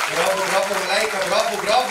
برافو برافو ملايكة برافو برافو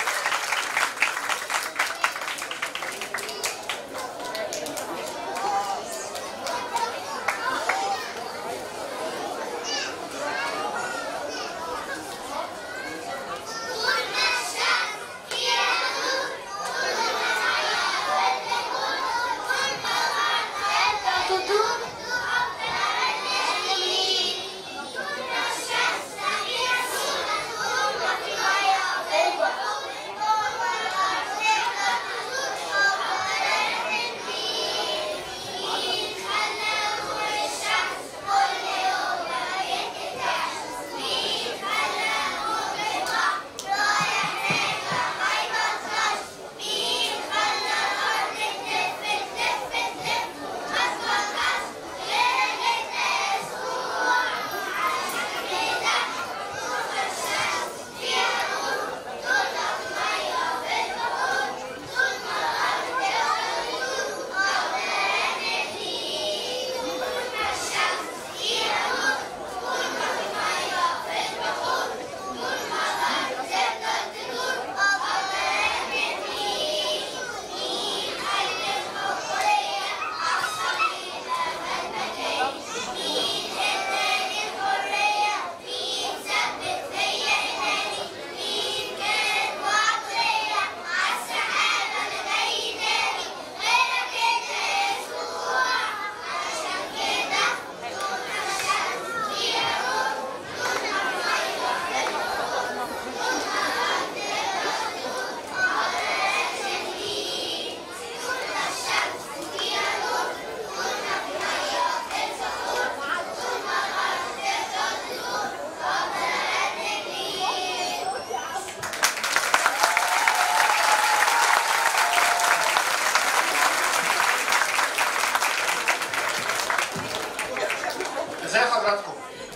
ازاي حضراتكم؟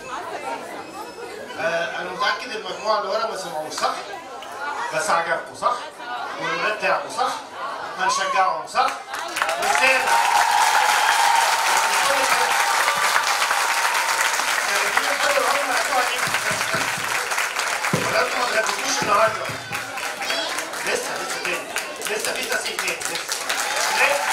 آه انا متاكد المجموعه اللي ورا ما سمعوش صح؟ بس عجبكم صح؟ والولاد تعبوا صح؟ هنشجعهم صح؟ رسالة ولا انتوا ما اتغديتوش النهارده؟ لسه لسه تاني لسه في تسقيف تاني لسه لسه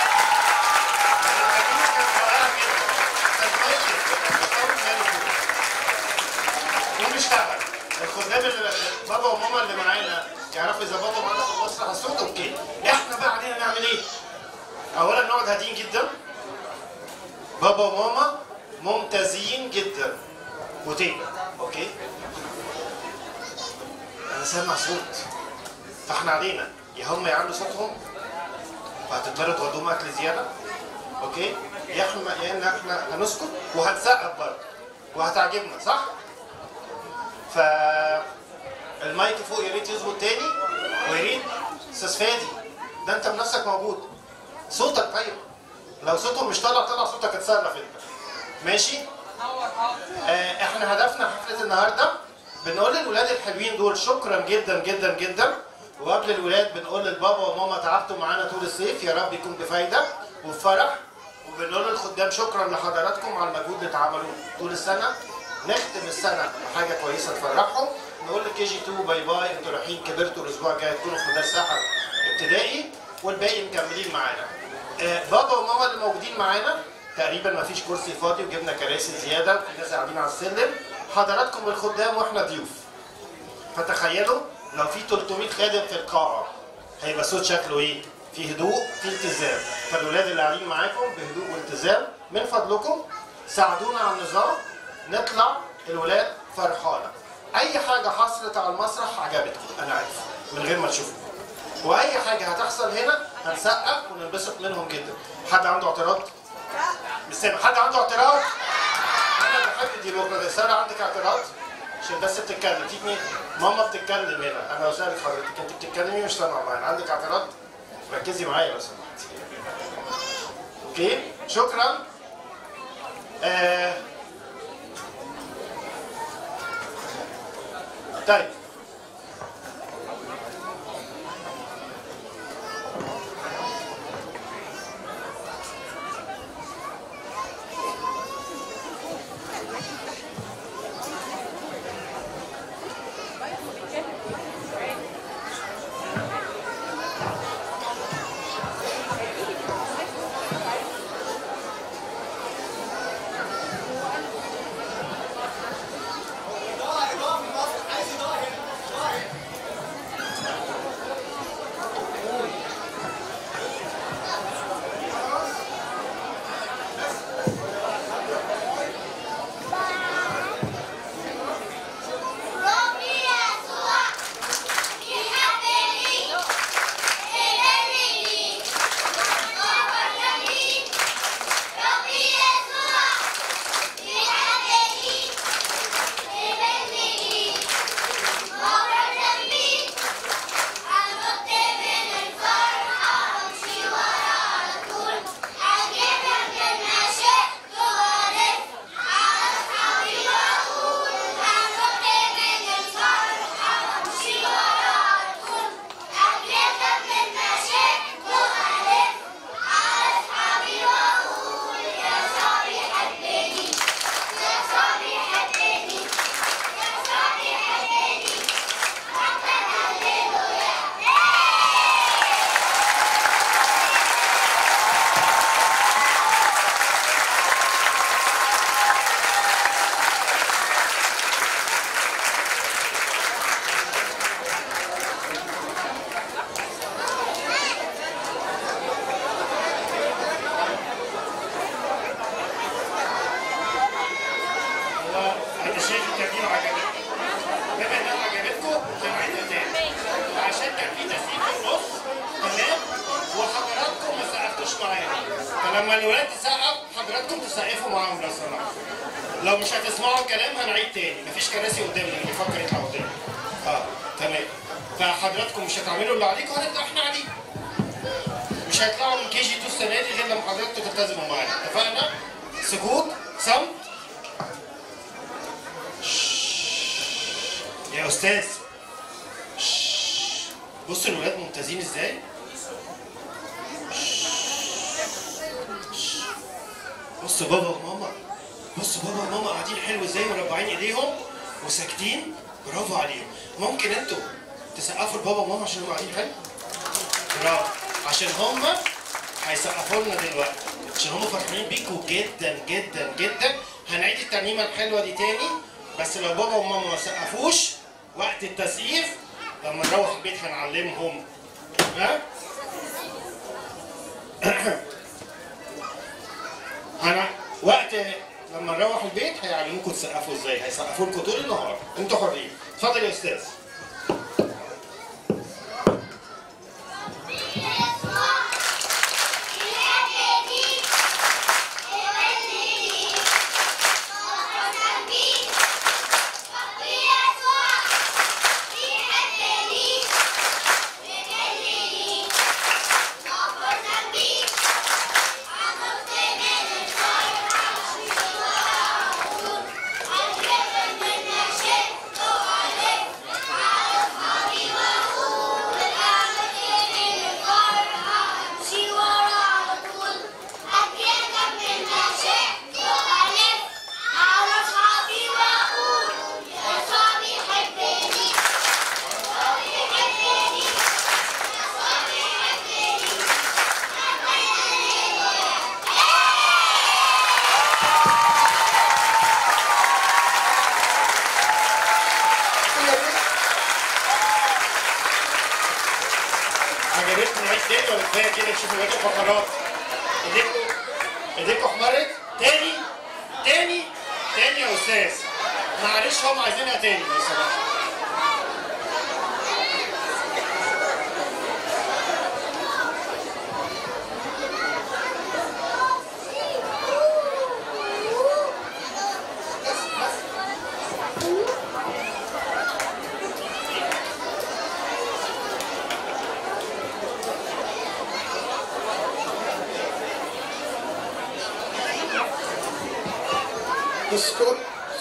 ونشتغل الخدام اللي بابا وماما اللي معانا يعرفوا يظبطوا معانا في المسرح الصوت اوكي احنا بقى علينا نعمل ايه؟ اولا نقعد هاديين جدا بابا وماما ممتازين جدا وتاني اوكي انا سامع صوت فاحنا علينا يا هم يعلوا صوتهم فهتضطروا تودوهم اكل زياده اوكي يا احنا يا ان احنا هنسكت وهنسقف برضه وهتعجبنا صح؟ ف المايك فوق يا ريت يظبط تاني ويا ريت استاذ فادي ده انت بنفسك موجود صوتك طيب لو صوتهم مش طالع طلع صوتك اتصرف انت ماشي؟ آه احنا هدفنا حفله النهارده بنقول للولاد الحلوين دول شكرا جدا جدا جدا وقبل الولاد بنقول للبابا وماما تعبتوا معانا طول الصيف يا رب يكون بفايده وبفرح وبنقول للخدام شكرا لحضراتكم على المجهود اللي اتعملوه طول السنه نختم السنه بحاجه كويسه تفرحهم نقول لكي جي 2 باي باي انتوا رايحين كبرتوا الاسبوع الجاي تكونوا في مدارس ساحه ابتدائي والباقي مكملين معانا آه بابا وماما اللي موجودين معانا تقريبا ما فيش كرسي فاضي وجبنا كراسي زياده في ناس قاعدين على السلم حضراتكم الخدام واحنا ضيوف فتخيلوا لو في 300 خادم في القاعه هيبقى صوت شكله ايه؟ في هدوء في التزام فالولاد اللي قاعدين معاكم بهدوء والتزام من فضلكم ساعدونا على النظام نطلع الولاد فرحانه اي حاجه حصلت على المسرح عجبتكم انا عارف من غير ما تشوفوا واي حاجه هتحصل هنا هنسقف وننبسط منهم جدا حد عنده اعتراض مش سامع حد عنده اعتراض انا بحب الديمقراطيه ساره عندك اعتراض عشان بس بتتكلم في اتنين ماما بتتكلم هنا انا بسالك حضرتك انت بتتكلمي مش سامعه معانا عندك اعتراض ركزي معايا لو سمحتي اوكي شكرا آه. طيب عايز تسقف حضراتكم تسقفوا معاهم لو سمحتوا لو مش هتسمعوا الكلام هنعيد تاني مفيش كراسي قدامنا اللي بيفكر يطلع قدام اه تمام فحضراتكم مش هتعملوا اللي عليكم هنبدا احنا عليكم مش هيطلعوا من كي جي 2 السنه دي غير لما حضراتكم تلتزموا معانا اتفقنا؟ سكوت صمت يا استاذ بص الولاد ممتازين ازاي بص بابا وماما بص بابا وماما قاعدين حلو ازاي مربعين ايديهم وساكتين برافو عليهم ممكن انتوا تسقفوا لبابا وماما عشان هم قاعدين حلو برافو عشان هم هيسقفوا لنا دلوقتي عشان هم فرحانين بيكوا جدا جدا جدا هنعيد الترنيمه الحلوه دي تاني بس لو بابا وماما ما سقفوش وقت التسقيف لما نروح البيت هنعلمهم ها هن... وقت لما نروح البيت هيعلموكم تسقفوا ازاي هيسقفوا لكم طول النهار انتوا حرين اتفضل يا استاذ عجبتني نعيد تاني ولا كفايه كده نشوف بقيه الفقرات ايديكوا ايديكوا احمرت تاني تاني تاني يا استاذ معلش هم عايزينها تاني لو سمحت اسكت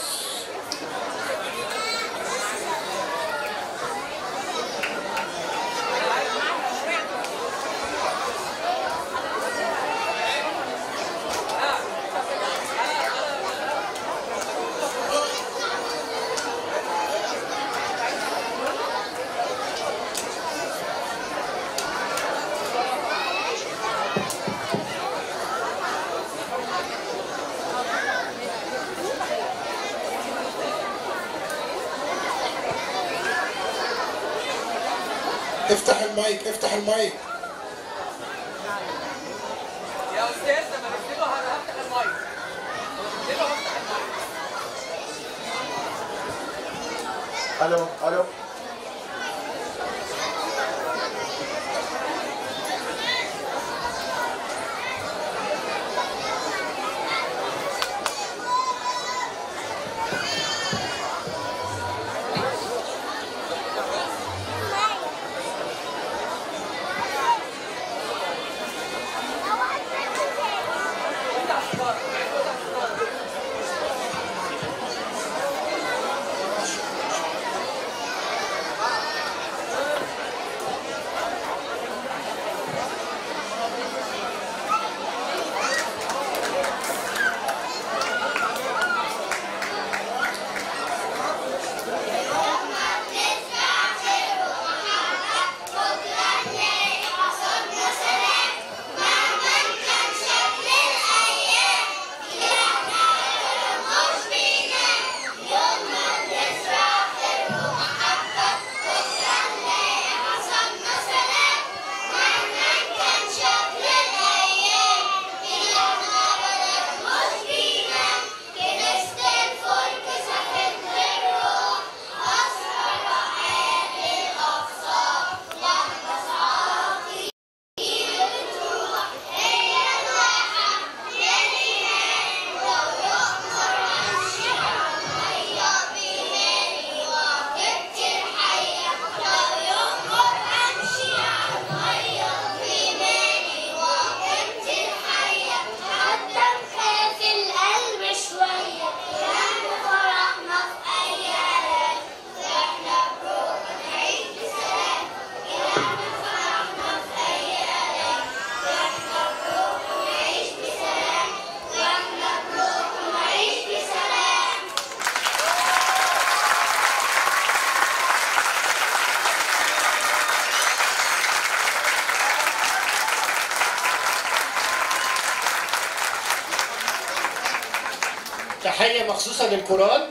افتح المايك افتح المايك يا استاذ لما نزله هفتح المايك نزله هفتح المايك الو الو تحيه مخصوصه للكورال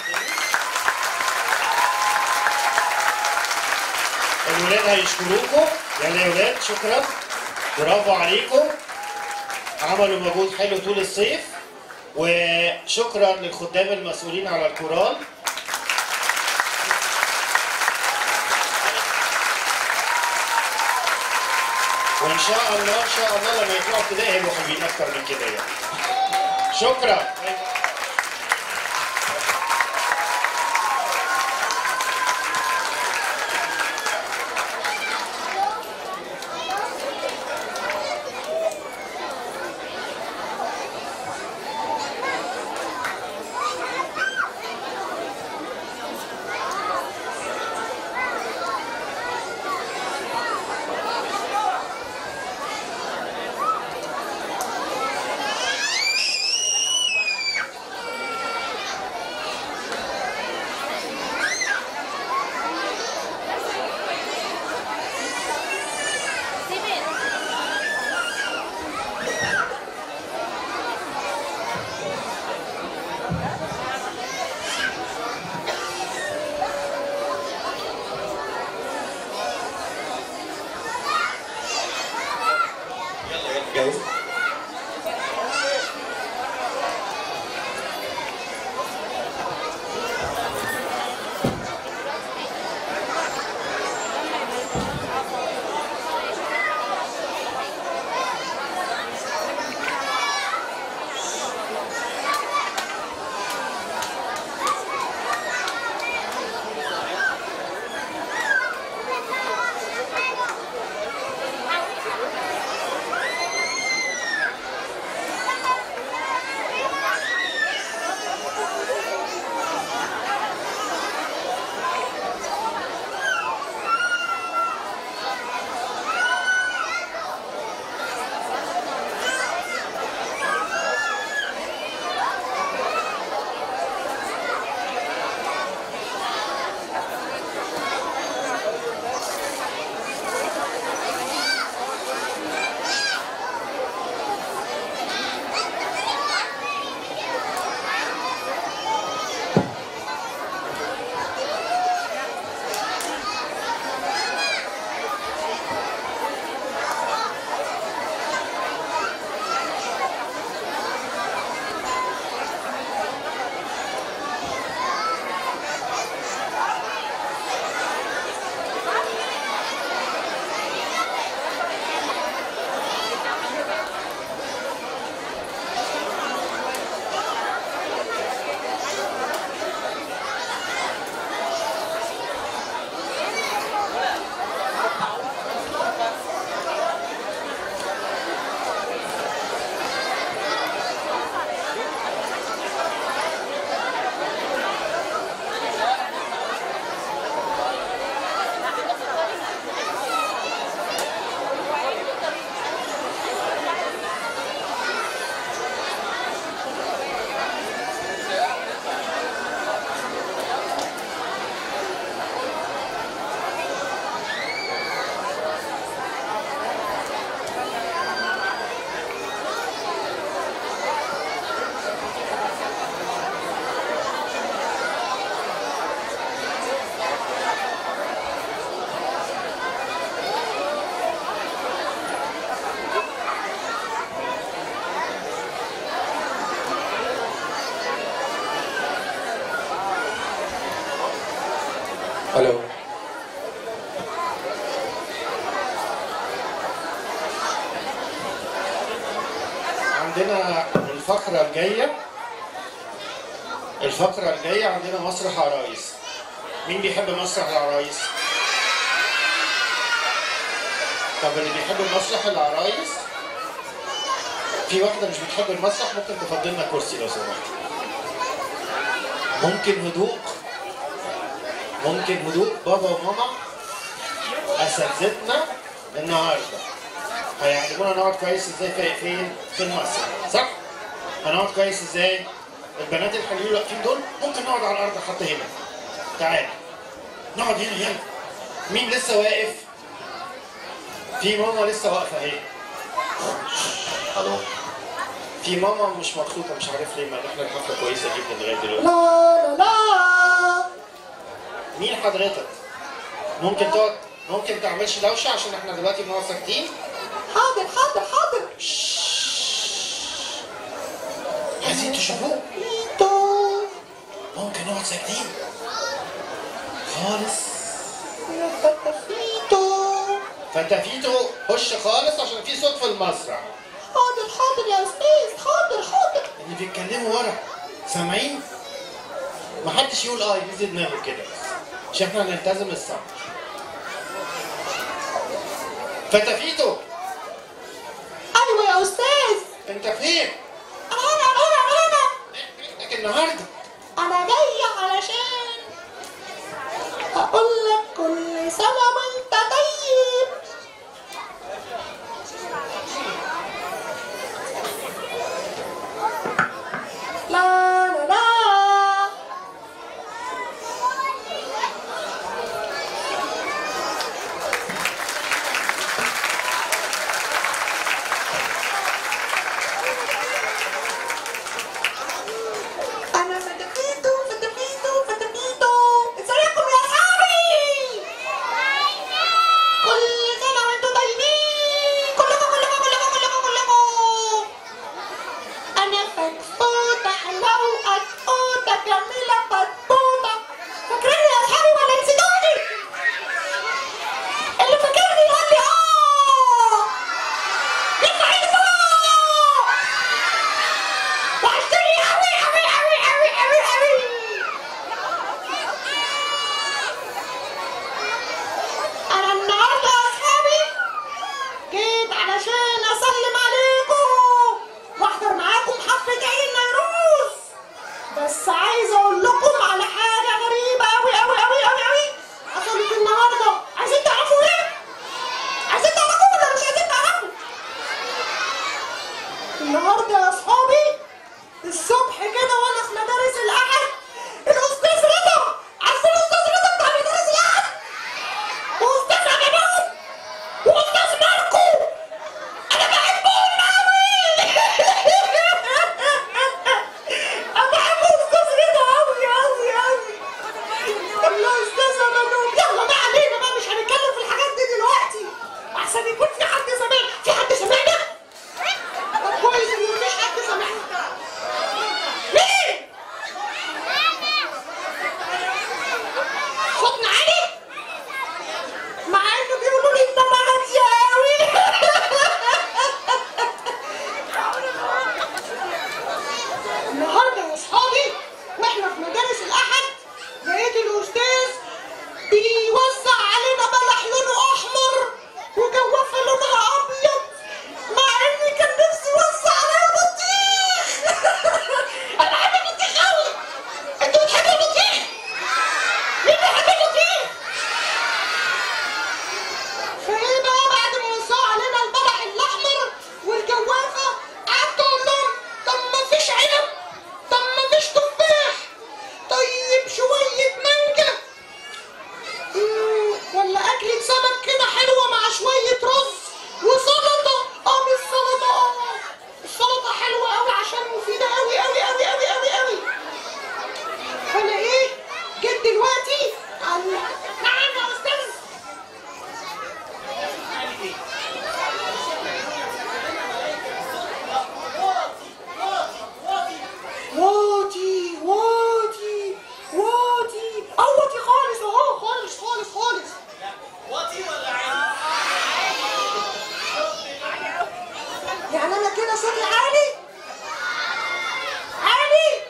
الولاد هيشكروكم يلا يا ولاد شكرا برافو عليكم عملوا مجهود حلو طول الصيف وشكرا للخدام المسؤولين على الكورال وان شاء الله ان شاء الله لما يطلعوا ابتدائي هيبقوا حلوين اكتر من كده يعني شكرا جاهز الو عندنا الفقرة الجاية الفقرة الجاية عندنا مسرح عرايس مين بيحب مسرح العرايس؟ طب اللي بيحب مسرح العرايس في واحدة مش بتحب المسرح ممكن تفضلنا كرسي لو سمحت ممكن هدوء ممكن هدوء بابا وماما اساتذتنا النهارده هيعلمونا نقعد كويس ازاي في فين في المسرح صح؟ هنقعد كويس ازاي؟ البنات الحلوين اللي واقفين دول ممكن نقعد على الارض حتى هنا تعال نقعد هنا يلا مين لسه واقف؟ في ماما لسه واقفه اهي الو في ماما مش مبسوطه مش عارف ليه مع ان احنا الحفله كويسه جدا لغايه دلوقتي لا لا لا مين حضرتك؟ ممكن تقعد ممكن تعملش دوشه عشان احنا دلوقتي بنقعد ساكتين حاضر حاضر حاضر عايزين تشوفوه فيتو ممكن نقعد ساكتين خالص يا فتافيتو فتافيتو خش خالص عشان في صوت في المسرح حاضر حاضر يا استاذ حاضر حاضر اللي بيتكلموا ورا سامعين؟ محدش يقول اه يبيز دماغه كده بس عشان احنا هنلتزم الصمت فتافيتو ايوه يا استاذ انت فين؟ انا انا انا لك النهارده انا جاي علشان اقول لك كل سنه وانت طيب لا لا لا انا فتفيتو فتفيتو فتفيتو ازيكم يا اصحابي كل سنه وانتم طيبين كلكم كلكم كلكم كلكم كلكم انا فتفوته حلوه وقطوطه جميله فتفوته فاكريني يا اصحابي ولا نسيتوني اللي فاكرني يقول لي اه يرفع ايده فوق وعشتني أوي أوي أوي أوي أوي أوي أنا النهاردة يا أصحابي جيت علشان أسلم عليكم وأحضر معاكم حفلة عيد النيروز بس عايزة أقول لكم على حاجة غريبة أوي أوي أوي أوي أوي حصلت النهاردة عايزين تعرفوا إيه؟ عايزين تعرفوا ولا مش عايزين تعرفوا؟ النهارده يا اصحابي الصبح كده وانا في مدارس الاحد الاستاذ رضا عارفين الاستاذ رضا بتاع مدارس الاحد واستاذ عماد واستاذ ماركو انا بحبهم قوي انا بحب الاستاذ رضا قوي قوي قوي الله استاذ عماد يلا ما علينا بقى مش هنتكلم في الحاجات دي دلوقتي احسن يكون في حد سامعنا في حد سامعنا طب كويس ان مفيش حد سامعنا مين صوتنا عالي مع انه بيقولوا لي انت هادي قوي النهارده يا اصحابي واحنا في مدارس الاحد لقيت الاستاذ بيوزع علينا بلح لونه احمر وجوافه لونها ابيض مع اني كان نفسي يوزع عليا بطيخ انا بحب البطيخ قوي انتوا بتحبوا البطيخ؟ مين بيحب البطيخ؟ فايه بقى بعد ما وزعوا علينا البلح الاحمر والجوافه قعدت اقول لهم طب ما فيش عنب طب ما فيش تفاح طيب شويه مانجا مم، ولا أكلة سمك كده حلوة مع شوية رز وسلطة اه مش سلطة اه السلطة حلوة أوي عشان مفيدة أوي أوي أوي أوي أوي أوي فأنا إيه جيت دلوقتي على نعم يا أستاذ واطي واطي واطي اه واطي خالص اهو خالص خالص خالص يعني انا كده صوتي عالي عالي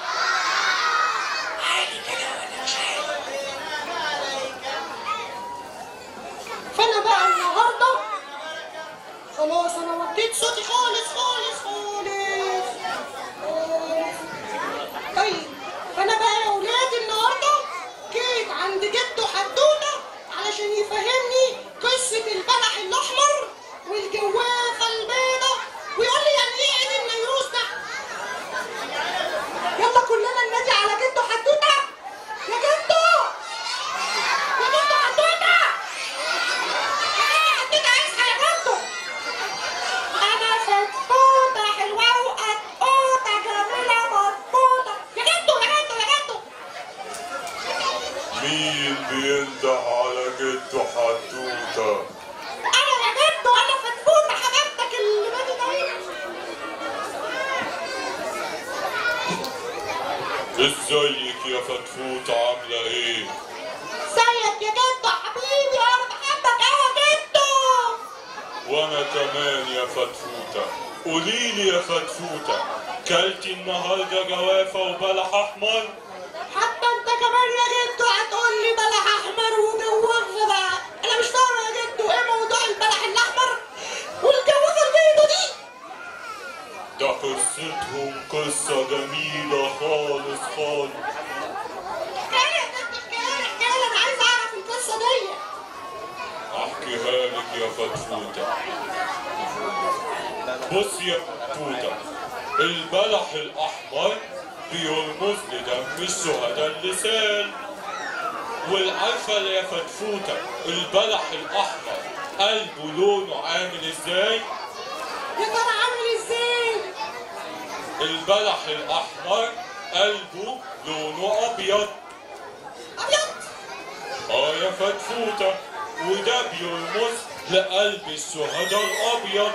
عالي كده ولا مش عالي فانا بقى النهارده خلاص انا وديت صوتي خالص خالص خالص خالص طيب فانا بقى يا ولادي النهارده جيت عند جده حدوته علشان يفهمني قصه البلح الاحمر والجوافه البيضه ويقول لي يعني ايه عيد النيروز ده يلا كلنا ننادي على جده حدوته يا جده يا جده حدوته يا حدوته اصحى يا جده انا فتفوته حلوه مين بينده على جده حدوته انا يا جدو انا فتفوت حبيبتك اللي بادي دايما ازيك يا فتفوت عاملة ايه؟ ازيك يا جدو حبيبي انا بحبك قوي يا جدو وانا كمان يا فتفوتة قوليلي يا فتفوتة كلتي النهاردة جوافة وبلح احمر؟ حتى انت كمان يا جدو هتقول لي بلح احمر وجوافه بقى انا مش فاهم يا جدو ايه موضوع البلح الاحمر والجوافه البيضه دي ده قصتهم قصة جميلة خالص خالص حكايه يا جدو حكايه حكايه انا عايز اعرف القصه دي احكيها لك يا فتفوتة بص يا فتفوتة البلح الأحمر بيرمز لدم الشهداء اللسان والعارفة يا فتفوتة البلح الأحمر قلبه لونه عامل ازاي؟ يا ترى عامل ازاي البلح الأحمر قلبه لونه أبيض ابيض اه يا فتفوتة وده بيرمز لقلب الشهداء الأبيض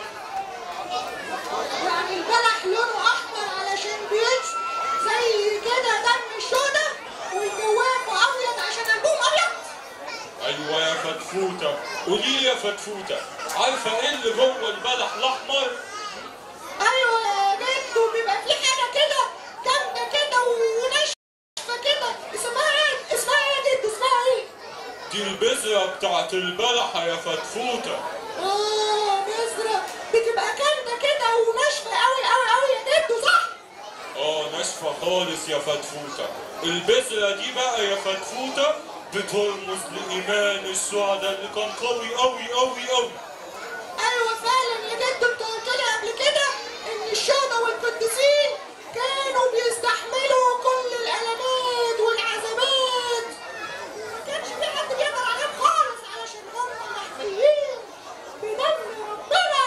يعني البلح لونه احمر علشان بيج زي كده دم الشهداء والجوافه ابيض عشان قلبهم ابيض ايوه يا فتفوته قولي لي يا فتفوته عارفه ايه اللي جوه البلح الاحمر ايوه يا جدو بيبقى في حاجه كده جامده كده وناشفه كده اسمها ايه اسمها ايه يا جدو اسمها ايه دي البذره بتاعت البلحه يا فتفوته اه بذره بتبقى جامده كده وناشفه قوي قوي قوي يا جدو صح اه ناشفه خالص يا فتفوته البذره دي بقى يا فتفوته بترمز لايمان الشهداء اللي كان قوي قوي قوي قوي ايوه فعلا يا جدو انت قلت لي قبل كده ان الشهداء والقديسين كانوا بيستحملوا كل الالمات والعذابات ما كانش في حد بيقدر عليهم خالص علشان هم محميين بدم ربنا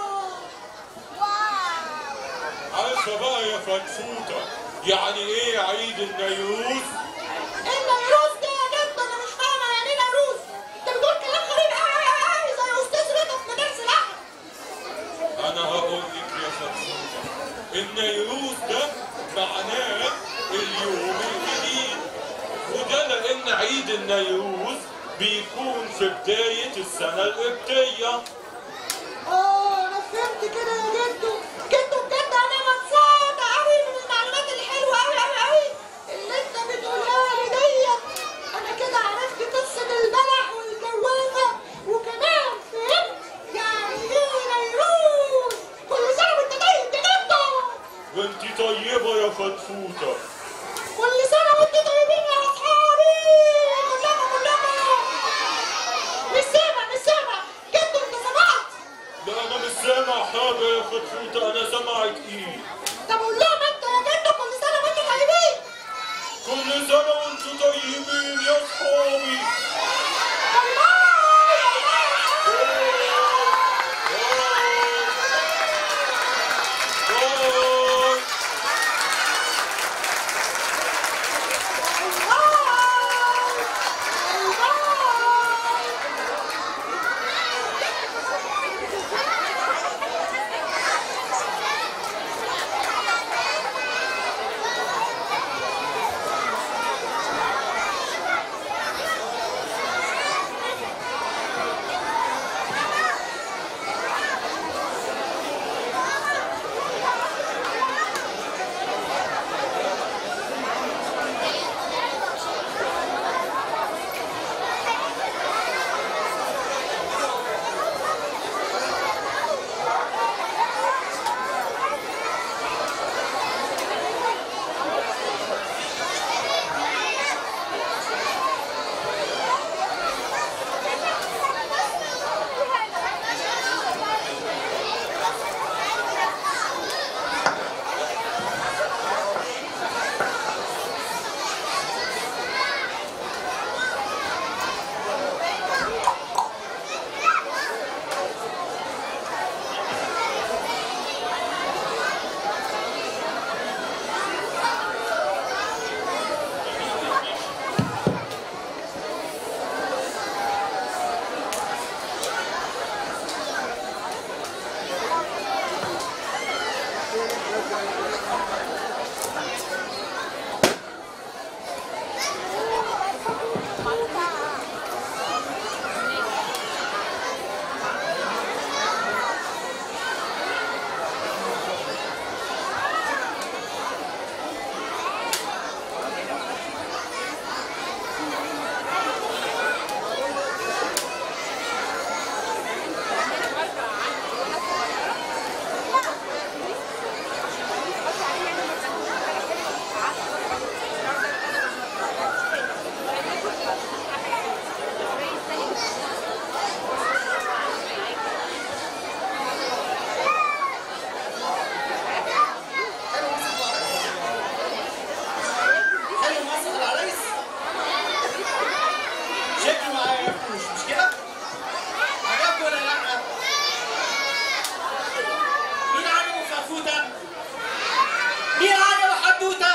عارفه بقى يا فتفوته يعني ايه عيد النيروز ايه النيروز ده يا جدو انا مش فاهمه يعني ايه نيروز انت بتقول كلام غريب قوي قوي قوي زي استاذ رضا في مدارس الاحد انا هقول لك يا فتفوته النيروز ده معناه اليوم الجديد وده لان عيد النيروز بيكون في بداية السنة القبطية اه انا فهمت كده يا جدو جدو بجد انا مبسوطه قوي من المعلومات الحلوه قوي قوي قوي اللي انت بتقولها لي ديت انا كده عرفت قصه البلح والجوافه وكمان فهمت يعني ايه نيروز كل سنه وانت طيب يا جدو وانتي طيبة يا فتفوتة كل سنه وانتم طيبين يا اصحابي كلكم كلكم مش سامع مش سامع جدو انت سمعت لا انا مش سامع حاجة يا فرفوش مش كده؟ عجبكم ولا لا؟ مين عجبه فرفوته؟ مين عجبه حدوته؟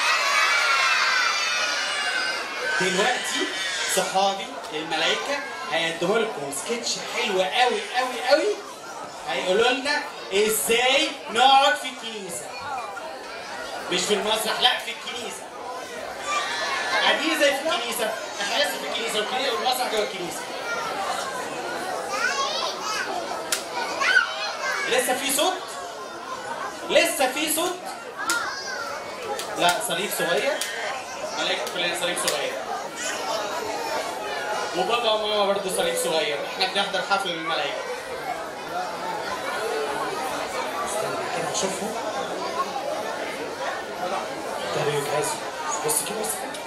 دلوقتي صحابي الملايكة هيدوا لكم سكتش حلو قوي قوي قوي هيقولوا لنا ازاي نقعد في الكنيسة مش في المسرح لا في الكنيسة قاعدين زي في الكنيسة احنا لسه في الكنيسة والكنيسة والمسرح جوه الكنيسة لسه في صوت لسه في صوت لا صليب صغير ملايكة كلنا صليب صغير وبابا وماما برضه صليب صغير احنا بنحضر حفل الملايكة استنى كده اشوفهم ابتدوا يجهزوا بص كده بص كده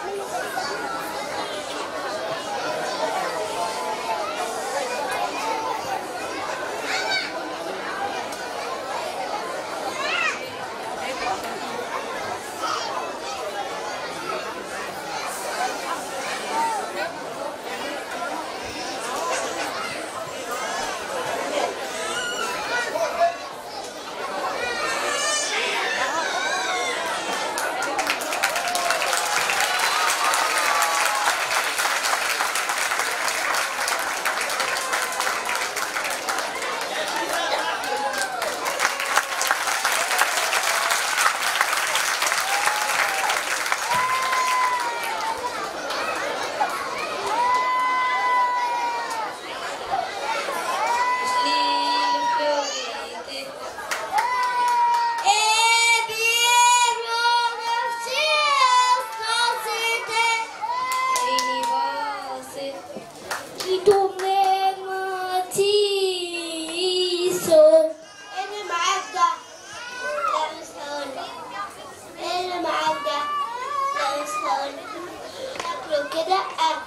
اللي معاك ده لا مش هقولك اللي معاك ده لا مش هقولك شكله كده قد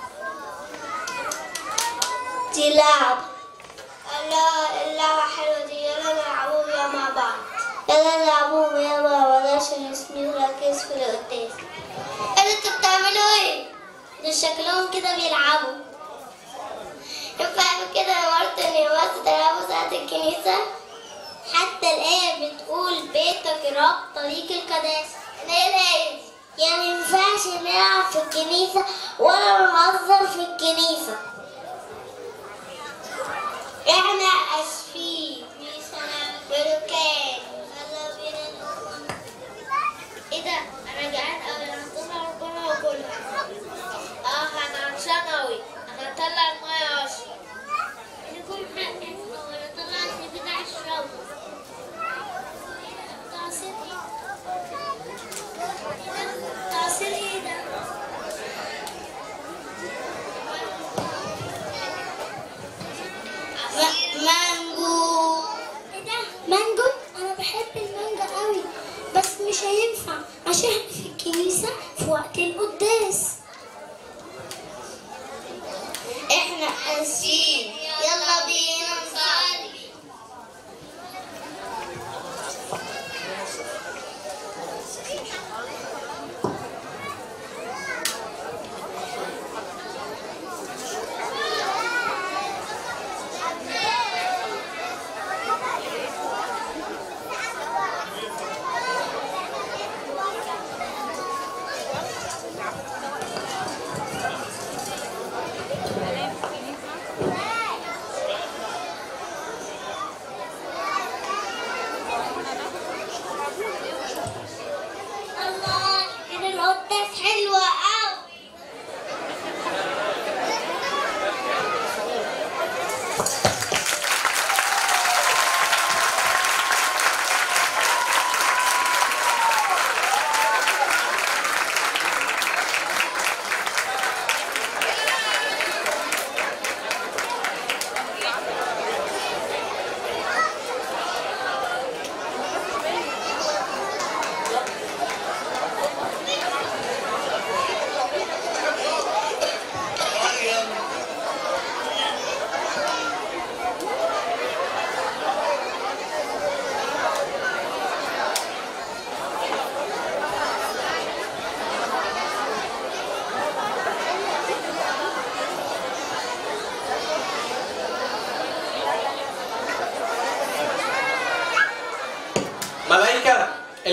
دي لعب الله اللعبة حلوة دي يلا نلعبوا بيها مع بعض يلا نلعبوا بيها مع بعض عشان ياسمين ركز في اللي قدام انتوا بتعملوا ايه؟ دول شكلهم كده بيلعبوا ينفع كده مرة ان بس تلعبوا ساعة الكنيسة حتى الآية بتقول بيتك رب طريق القداسة ايه الآية دي؟ يعني مينفعش نلعب في الكنيسة ولا نهزر في الكنيسة احنا اسفين بركان يلا بينا نقوم. ايه ده انا جعان قوي انا هطلع ربنا واكلها اه انا عطشان قوي انا هطلع الميه اشرب نكون حقك وانا طلعت كده اشرب تعصير ايه تعصير ايه ده مانجو ايه ده مانجو انا بحب المانجا قوي بس مش هينفع عشان احنا في الكنيسه في وقت القداس احنا اسفين يلا بينا نصلي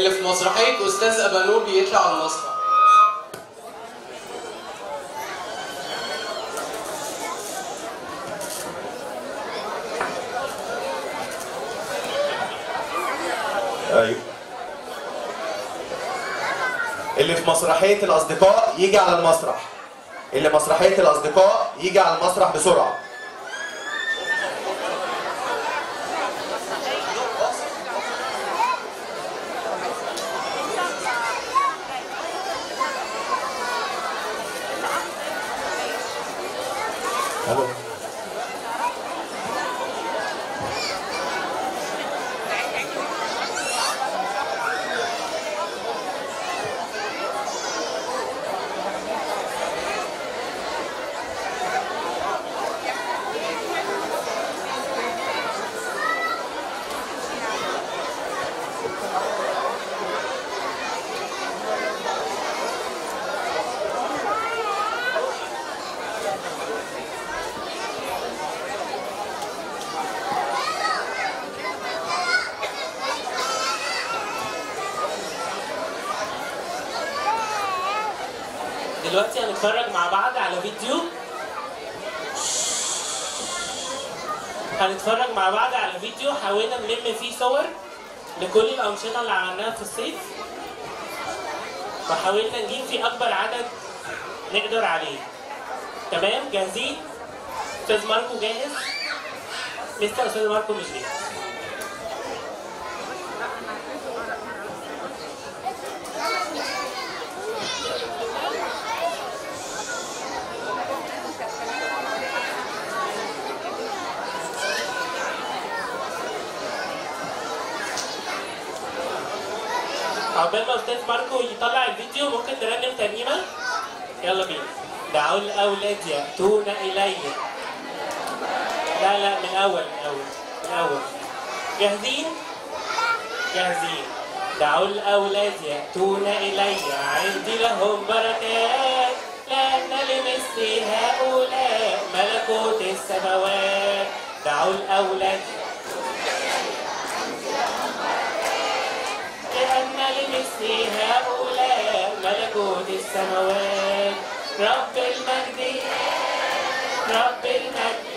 اللي في مسرحية أستاذ أبانور بيطلع على المسرح ايوه اللي في مسرحية الأصدقاء يجي على المسرح اللي مسرحية الأصدقاء يجي على المسرح بسرعة الو دلوقتي هنتفرج مع بعض على فيديو هنتفرج مع بعض على فيديو حاولنا نلم فيه صور لكل الأنشطة اللي عملناها في الصيف وحاولنا نجيب فيه أكبر عدد نقدر عليه تمام جاهزين؟ أستاذ ماركو جاهز؟ لسه أستاذ ماركو مش جاهز عقبال ما استاذ ماركو يطلع الفيديو ممكن نرنم ترنيمه يلا بينا دعوا الاولاد ياتون الي لا لا من اول من اول من اول جاهزين جاهزين دعوا الاولاد ياتون الي عندي لهم بركات لان لمثل هؤلاء ملكوت السماوات دعوا الاولاد لأن لمثل هؤلاء ملكوت السماوات رب المجد رب المجد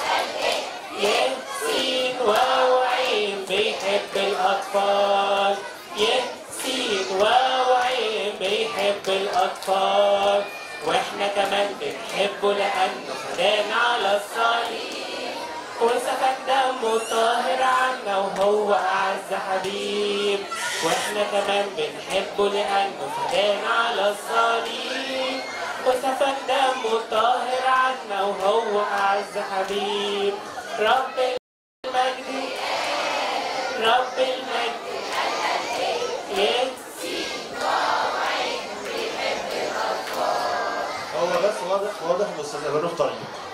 ياسين ووعين بيحب الأطفال ياسين ووعين بيحب الأطفال واحنا كمان بنحبه لأنه فدانا على الصليب وسفك دمه الطاهر عنا وهو أعز حبيب واحنا كمان بنحبه لأنه فدانا على الصليب وسفك دمه الطاهر عنا وهو أعز حبيب رب المجد رب المجد يسي هو بس واضح واضح ان استاذ ابانوف طيب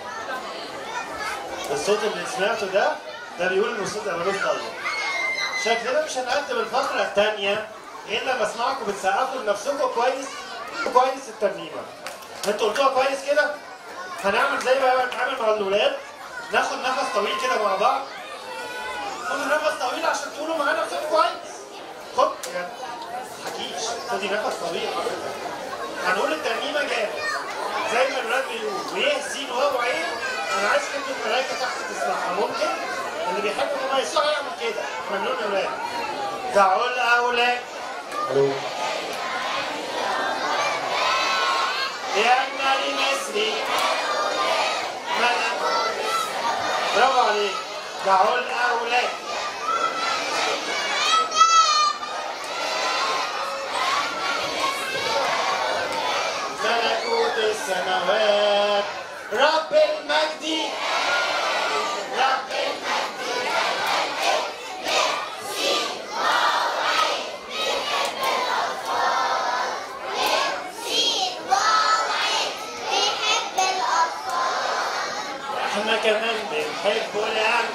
الصوت اللي سمعته ده ده بيقول ان استاذ ابانوف طيب شكلنا مش هنقدم الفقره الثانيه الا لما اسمعكم بتسقفوا لنفسكم كويس كويس الترنيمه انتوا قلتوها كويس كده هنعمل زي ما بنعمل مع الاولاد ناخد نفس طويل كده مع بعض خدوا نفس طويل عشان تقولوا معانا بصوت كويس خد يعني حكيش خدي نفس طويل حضرتك هنقول الترنيمه جامد زي ما الولاد بيقولوا ويه سين واو عين انا عايز كلمه ملايكه تحت تسمعها ممكن اللي بيحب بابا يسوع يعمل كده ممنون يا ولاد دعوا الاولاد الو لأن لمصر ملك برافو عليك دعوا الأولاد ملكوت السماوات رب المجد رب المجد احنا كمان بنحبه لأن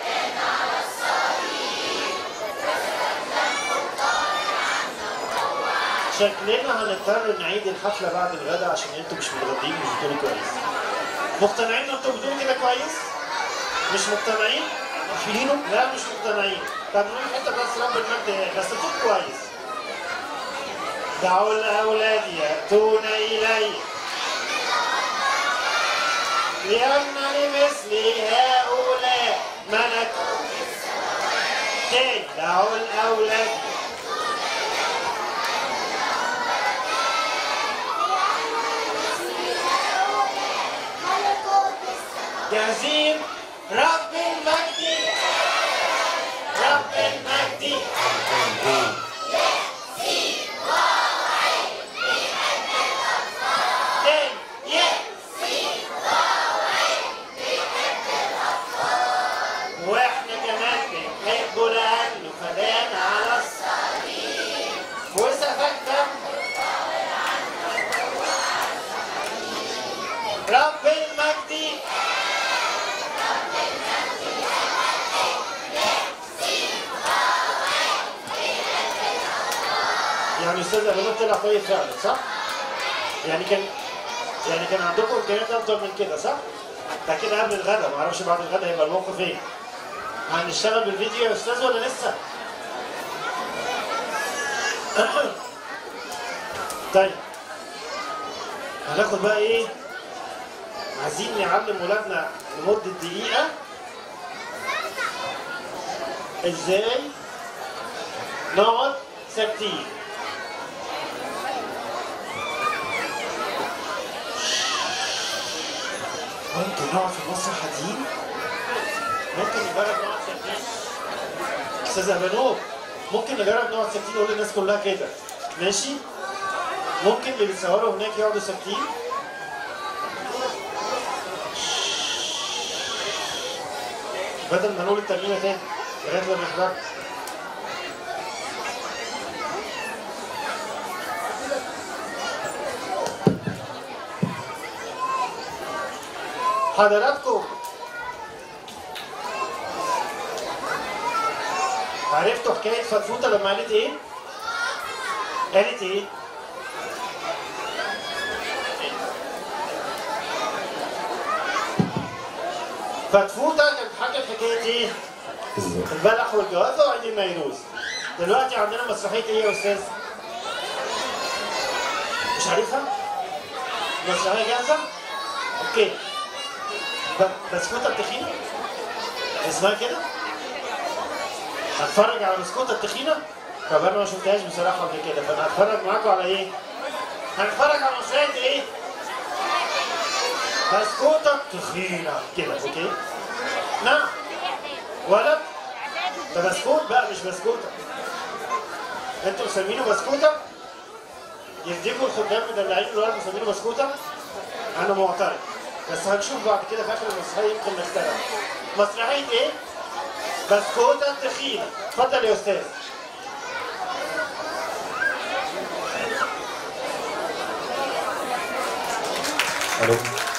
شكلنا هنضطر نعيد الحفلة بعد الغداء عشان انتوا مش متغدين مش بتقولوا كويس. مقتنعين ان انتوا بتقولوا كده كويس؟ مش مقتنعين؟ مقفلينه؟ لا مش مقتنعين. طب نقول حتة بس رب المجد بس بتقول كويس. دعوا الأولاد يأتون إلي لأن لمثل هؤلاء ملك تاني دعوا الأولاد جاهزين رب المجد رب المجد تاني yeah. واحنا كمان بنحبه لانه فدانا على الصليب وسفك دم رب المجد يعني استاذ ابو طلع كويس فعلا صح؟ يعني كان يعني كان عندكم امكانيات افضل من كده صح؟ ده كده قبل الغدا ما اعرفش بعد الغدا هيبقى الموقف ايه؟ هنشتغل بالفيديو يا استاذ ولا لسه؟ طيب هناخد بقى ايه؟ عايزين نعلم ولادنا لمدة دقيقة ازاي نقعد ساكتين ممكن نقعد في المسرح هاديين ممكن نجرب نقعد ساكتين استاذ ابانوب ممكن نجرب نقعد ساكتين نقول للناس كلها كده ماشي ممكن اللي بيتصوروا هناك يقعدوا ساكتين بدل ما نقول التمرينه تاني لغايه لما يحضر حضراتكم عرفتوا حكايه فتفوته لما قالت ايه؟ قالت ايه؟ فتفوته كانت حكت حكايه ايه؟ البلح والجوافه وعيد النيروز دلوقتي عندنا مسرحيه ايه يا استاذ؟ مش عارفها؟ مسرحيه جاهزه؟ اوكي ب- بسكوتة التخينة اسمها كده هتفرج على بسكوتة التخينة طب انا ما شفتهاش بصراحة قبل كده فانا هتفرج معاكم على ايه هنتفرج على مسرحية ايه بسكوتة التخينة كده اوكي نعم ولد ده بسكوت بقى مش بسكوتة انتوا مسمينه بسكوتة يديكوا الخدام مدلعين الولد مسمينه بسكوتة انا معترض بس هنشوف بعد كده في اخر المسرحيه يمكن نخترع مسرحيه ايه؟ بسكوته التخينه اتفضل يا استاذ الو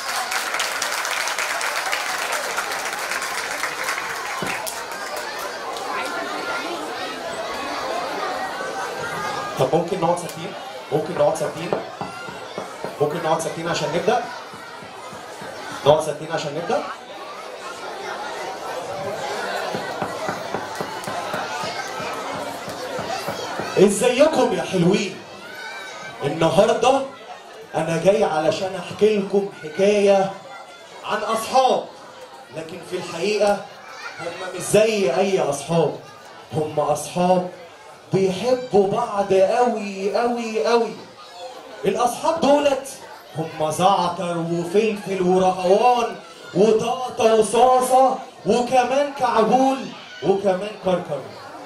طب ممكن نقعد ساكتين؟ ممكن نقعد ساكتين؟ ممكن نقعد ساكتين عشان نبدأ؟ نقعد ساكتين عشان نبدأ؟ ازيكم يا حلوين؟ النهارده انا جاي علشان احكي لكم حكايه عن اصحاب لكن في الحقيقه هم مش زي اي اصحاب هم اصحاب بيحبوا بعض قوي قوي قوي الاصحاب دولت هم زعتر وفلفل ورهوان وطاطا وصاصه وكمان كعبول وكمان كركر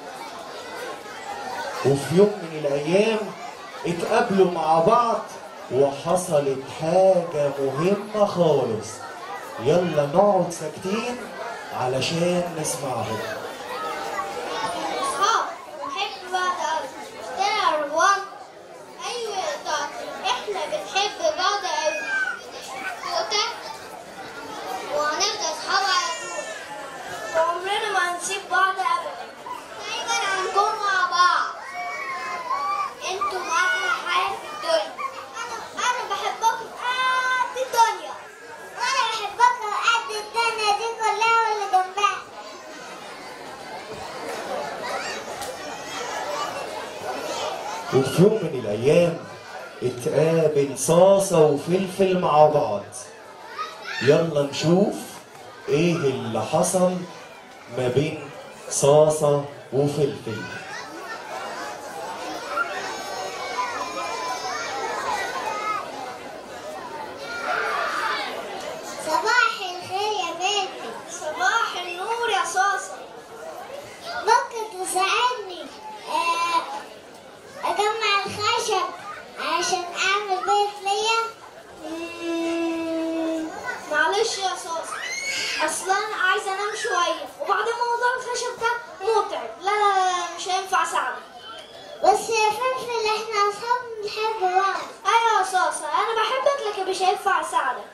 وفي يوم من الايام اتقابلوا مع بعض وحصلت حاجة مهمة خالص يلا نقعد ساكتين علشان نسمعهم اصحاب بنحب بعض قوي اشتري رضوان ايوه يا طاطا احنا بنحب بعض قوي توتا وهنفضل اصحاب على طول وعمرنا ما هنسيب بعض ابدا دايما هنكون مع بعض انتم احلى حاجه في الدنيا انا انا بحبكم قد الدنيا وانا بحبكم قد الدنيا دي كلها واللي جنبها وفي يوم من الايام اتقابل صاصة وفلفل مع بعض يلا نشوف ايه اللي حصل ما بين صاصة وفلفل صباح الخير يا بنتي صباح النور يا صاصة ممكن تساعدني آه، أجمع الخشب عشان أعمل بيت ليا مم، معلش يا صاصة أصلا أنا عايزة أنام شوية وبعدين موضوع الخشب ده متعب لا لا لا مش هينفع أساعدك بس يا فلفل احنا أصحاب بنحب بعض أيوة يا صاصة أنا بحبك لكن مش هينفع أساعدك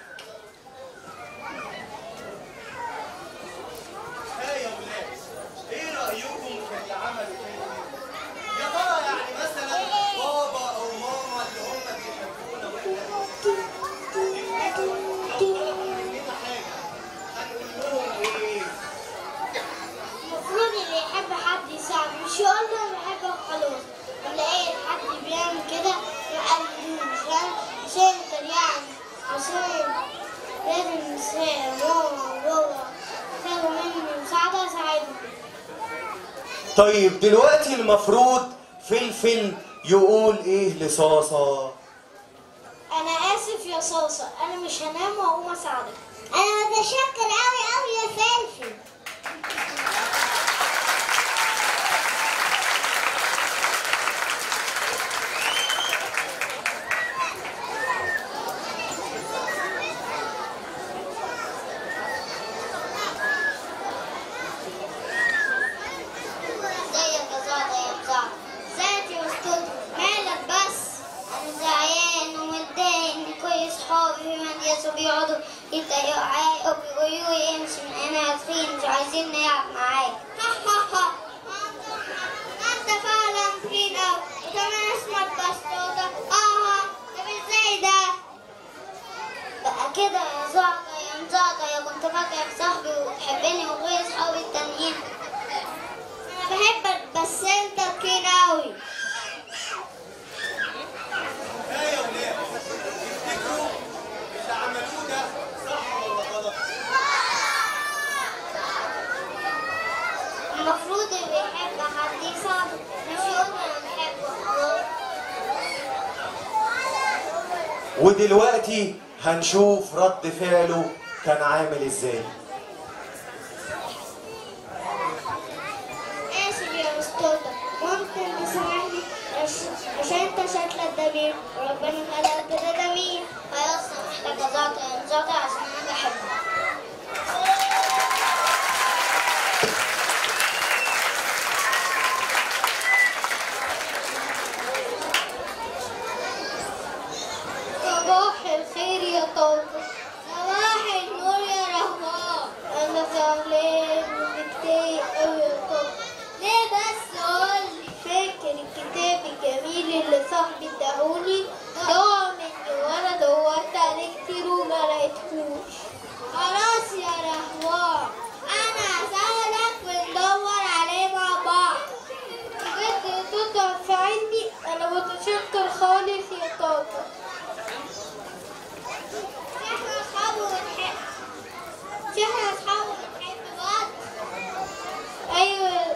يا ولاد ايه رايكم في اللي عملوا كده يا ترى يعني مثلا بابا او ماما اللي هم بيحبونا واحنا تفتكروا لو طلبوا مننا حاجه هنقول لهم ايه المفروض اللي يحب حد يساعده مش يقول له انا بحبك خلاص ولا ايه حد بيعمل كده يقلدوه عشان عشان يعني عشان لازم نساعد ماما وبابا يحتاجوا مني مساعدة اساعدهم طيب دلوقتي المفروض فلفل يقول ايه لصاصة انا اسف يا صاصة انا مش هنام واقوم اساعدك انا متشكر قوي قوي يا فلفل ازيك يا زعتر يا مزعتر ازيك يا استاذ مالك بس انا زعلان ومتضايق ان كل صحابي في المدرسه بيقعدوا يتريقوا عليا وبيقولوا لي امشي من هنا يا تخين مش عايزين نلعب معاك ها ها ها انت فعلا تخين اوي وكمان اسمك بسطوطه اه طب ازاي ده بقى كده يا زعتر يا مزعتر يا كنت فاكرك صاحبي وتحبني وغير صحابي التانيين انا بحبك بس انت تخين اوي ها يا ولاد تفتكروا اللي عملوه ده صح ولا غلط المفروض اللي يحب حد يساعده مش يقول انا بحبه خلاص ودلوقتي هنشوف رد فعله كان عامل ازاي اسف يا استاذة ممكن تسامحني عش- عشان انت شكلك جميل وربنا خلقك كده جميل خلاص سامحتك يا زعتر يا زعتر عشان انا بحبك صباح الخير يا طارق صباح النور يا رهوان انا زعلان ومتضايق قوي يا طارق ليه بس قولي فاكر الكتاب الجميل اللي صاحبي اداهولي ضاع مني وانا دورت عليه كتير وما لقيتهوش خلاص يا رهوان انا هساعدك وندور عليه مع بعض بجد تقطع في عيني انا متشكر خالص يا طاطا احنا اصحاب ونحب احنا اصحاب ونحب بعض ايوه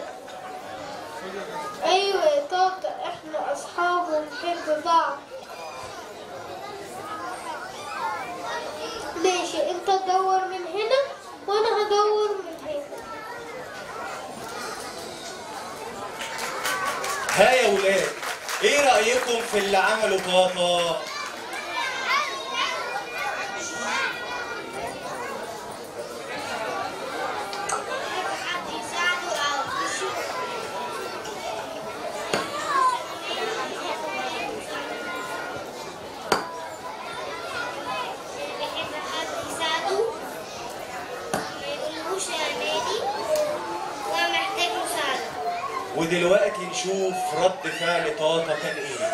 ايوه يا طاطا احنا اصحاب ونحب بعض ماشي انت تدور من هنا وانا هدور من هنا ها يا ولاد ايه رأيكم في اللي عمله طاطا حد يساعده او يشوف بيحب حد يساعده ما يقولهوش يا نادي وانا محتاج مساعدة ودلوقتي نشوف رد فعل طاطا كان ايه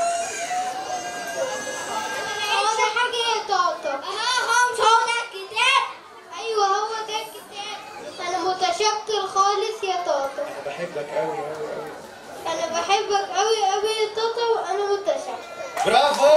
هو ده حاجة يا طاطا اه هو مش هو ده الكتاب ايوه هو ده الكتاب انا متشكر خالص يا طاطا انا بحبك قوي قوي قوي انا بحبك قوي قوي يا توتا وانا متسع برافو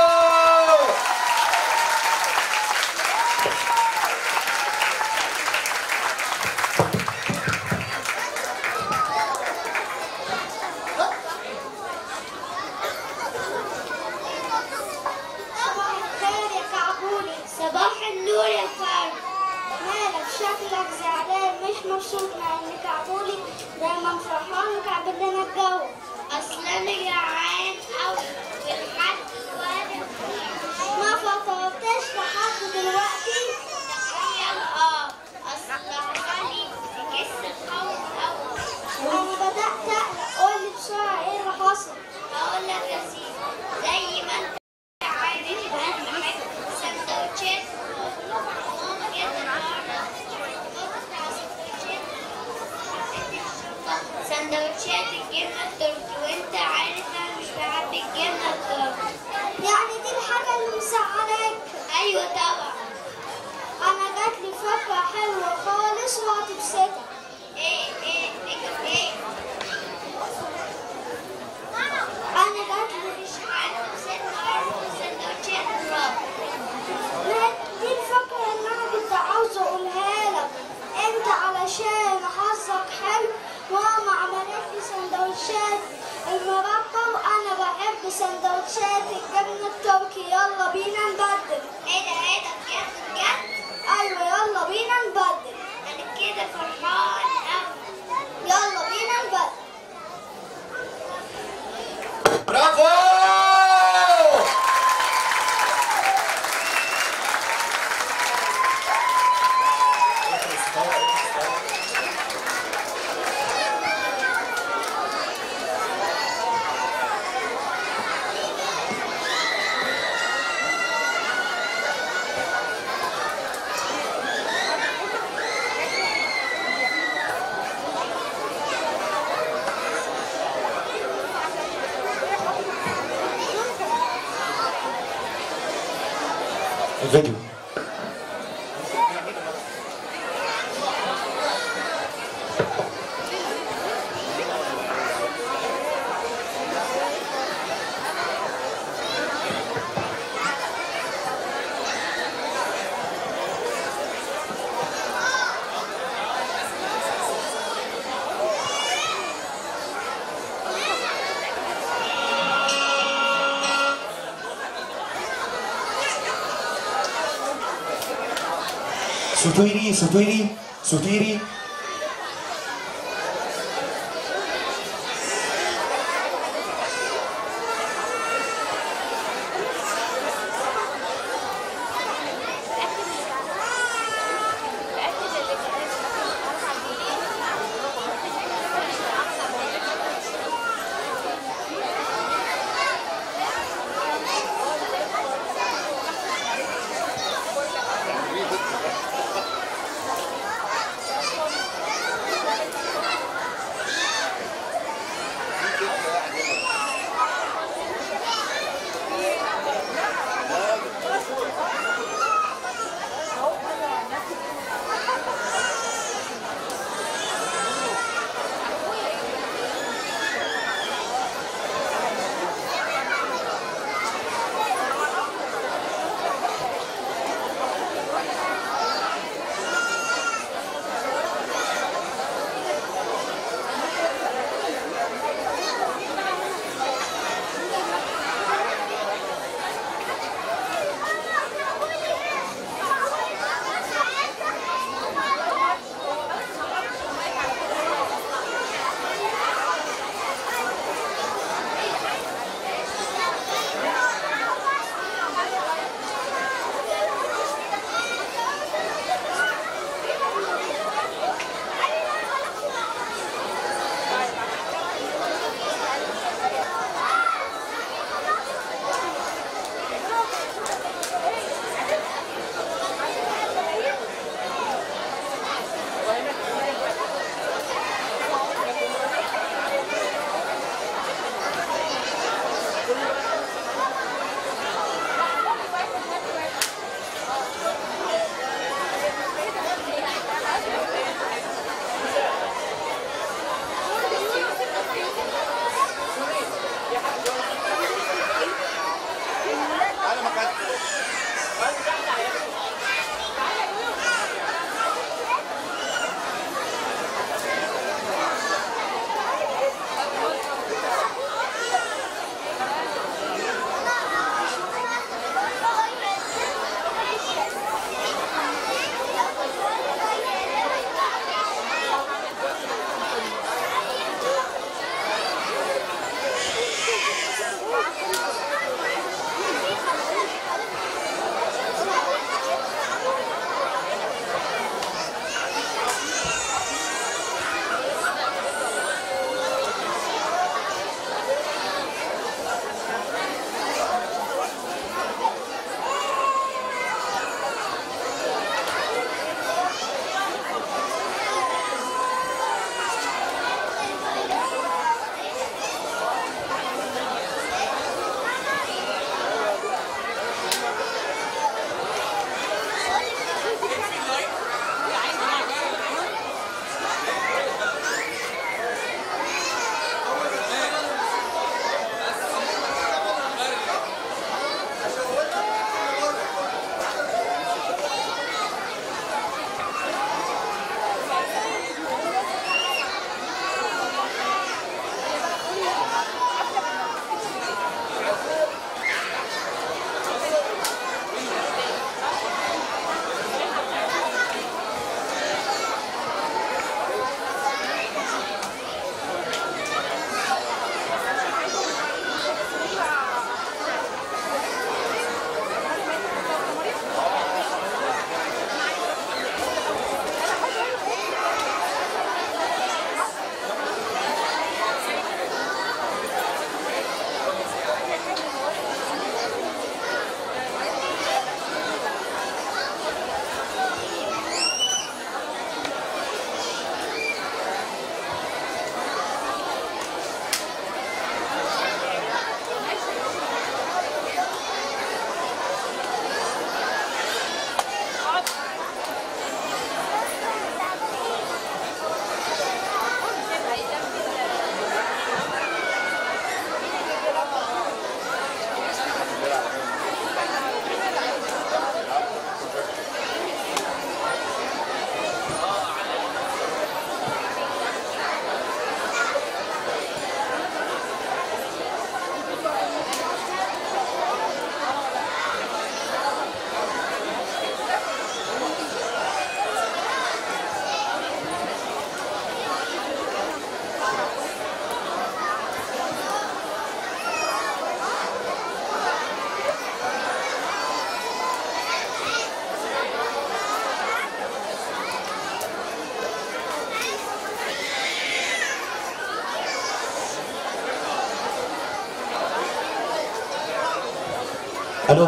صباح الخير يا كعبولي صباح النور يا فرد مالك شكلك زعلان مش مبسوط مع ان كعبولي دايما فرحان وكعب لنا الجو اصل انا جعان قوي والحد دلوقتي ما فطرتش لحد دلوقتي تخيل اه اصل عشاني جسم قوي قوي انا بدات اقلق قولي بسرعه ايه اللي حصل هقول لك يا سيدي زي ما انت عارف انا بحب سندوتشات ماما جت النهارده قطع سندوتشات سندوتشات الجبنه التركي وانت عارف انا مش بحب الجبنه التركي يعني دي الحاجه اللي مساعداك ايوه طبعا انا جات لي فكره حلوه خالص وهتبسطك ايه ايه فكره ايه انا جات لي مش عارفه ست عارفه سندوتشات الرابط لا دي الفكرة اللي أنا كنت عاوزة أقولها لك أنت علشان حظك حلو ماما عملت لي سندوتشات المربى وأنا بحب سندوتشات الجبنة التركي يلا بينا نبدل إيه ده إيه ده بجد بجد؟ أيوة يلا بينا نبدل أنا كده فرحان أوي يلا بينا نبدل برافو الفيديو سوتيري سوتيري سوتيري الو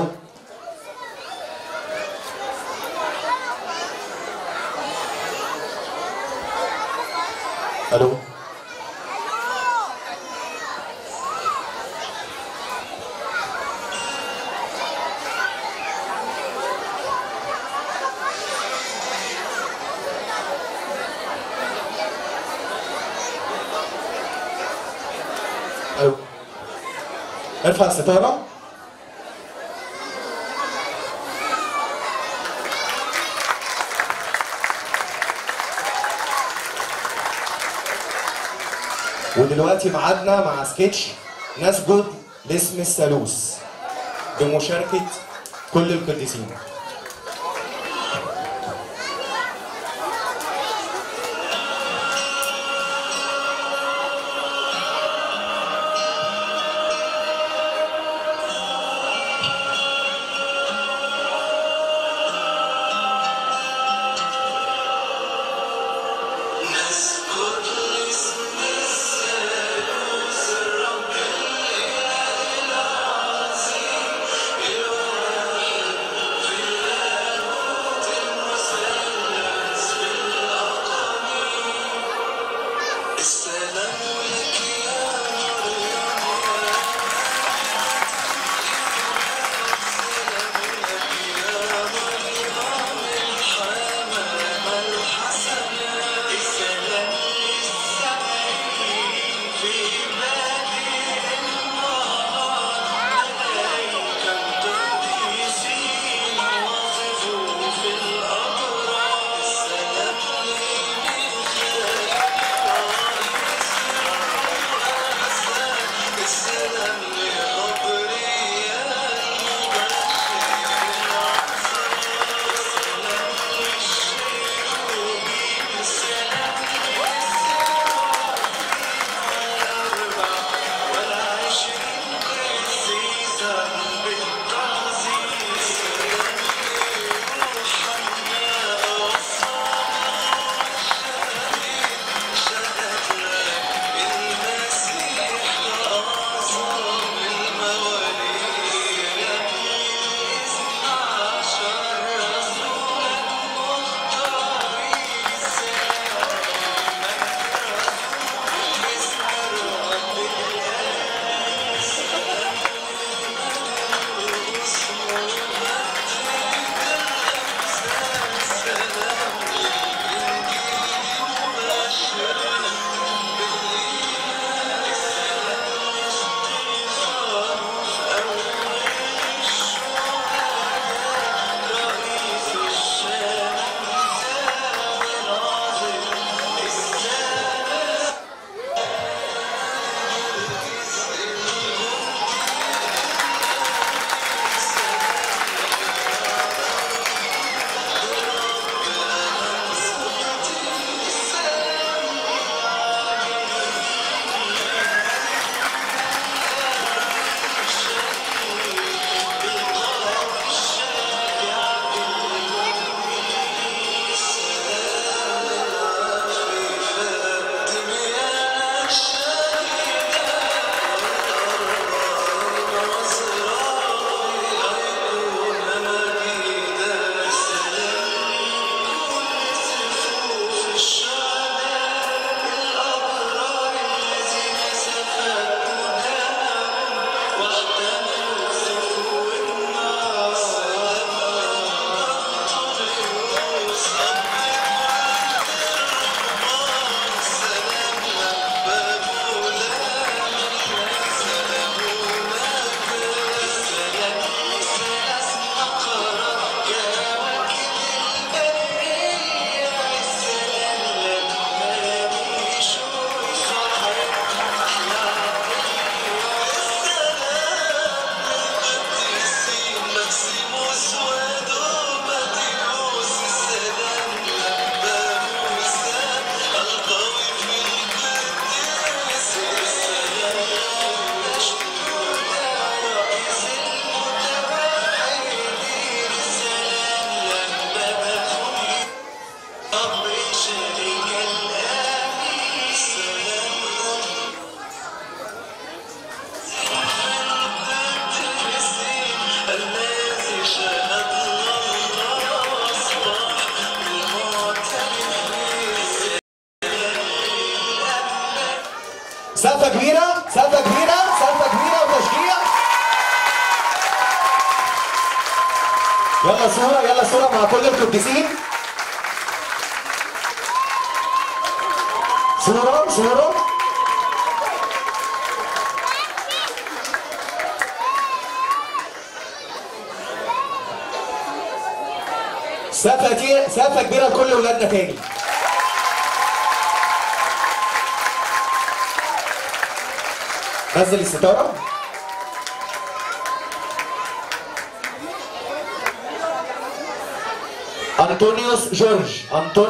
الو الو ارفع الستاره ودلوقتي ميعادنا مع سكتش نسجد لاسم الثالوث بمشاركة كل القديسين العظيم الواحد سقفة كبيرة سقفة كبيرة سقفة كبيرة وتشجيع يلا صورة يلا صورة مع كل القديسين صورة صورة سقفة كتير سقفة كبيرة لكل ولادنا تاني نزل الستارة أنطونيوس جورج أنطون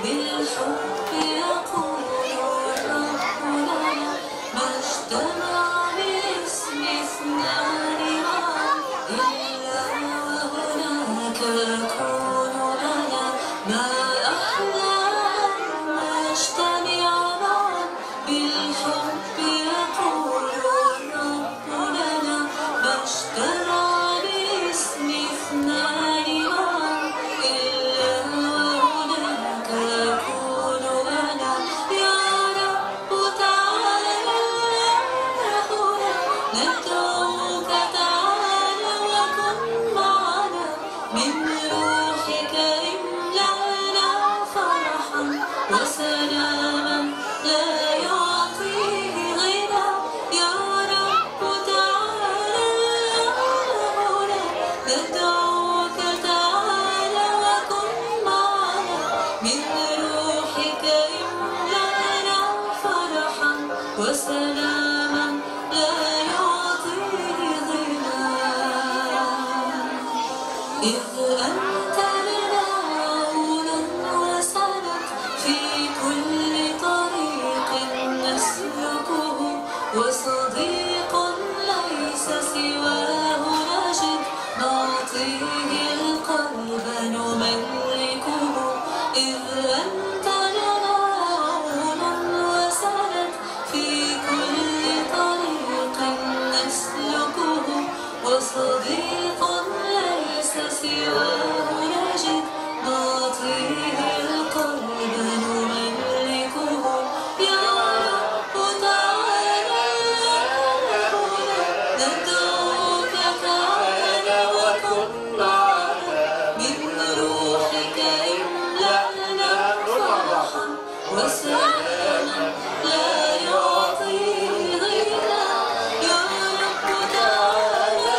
بالحب يقول الرب لنا ما اجتمع باسم اثنان معا إلا وهناك يكون لنا ما أحلى ما اجتمع معا بالحب يقول الرب لنا ما اجتمع باسم اثنان معا إلا وهناك يكون لنا يا رب تعالى هنا ندعوك تعالى وكن معنا من روحك املأنا فرحا وسلاما لا يعطيه غنى يا رب تعالى هنا ندعوك تعالى وكن معنا من روحك املأنا فرحا وسلاما لا يعطيه غنى إذ أنت لنا عون وسند في كل طريق نسلكه وصديق ليس سواه نجد نعطيه القلب نملكه إذ أنت لنا عون وسند في كل طريق نسلكه وصديق ليس سواه نجد نعطيه القلب نملكه يا رب تعالى هنا ندعوك تعالى وكن معنا من روحك املأنا فرحا وسلاما لا يعطيه غنى يا رب تعالى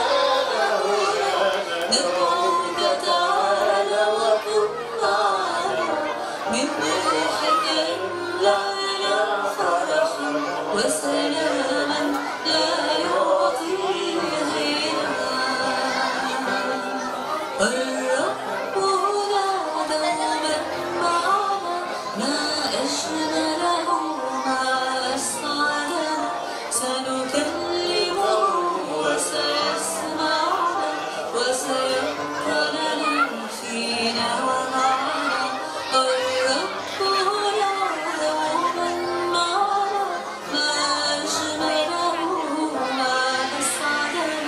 هنا ندعوك تعالى وكن معنا من روحك املأنا فرحا وسلاما لا يعطيه غنى الرب هنا دوما معنا ما أجمله ما أسعده سنكلمه وسيسمعنا وسيبقى لنا فينا ومعنا الرب هنا دوما معنا ما أجمله ما أسعده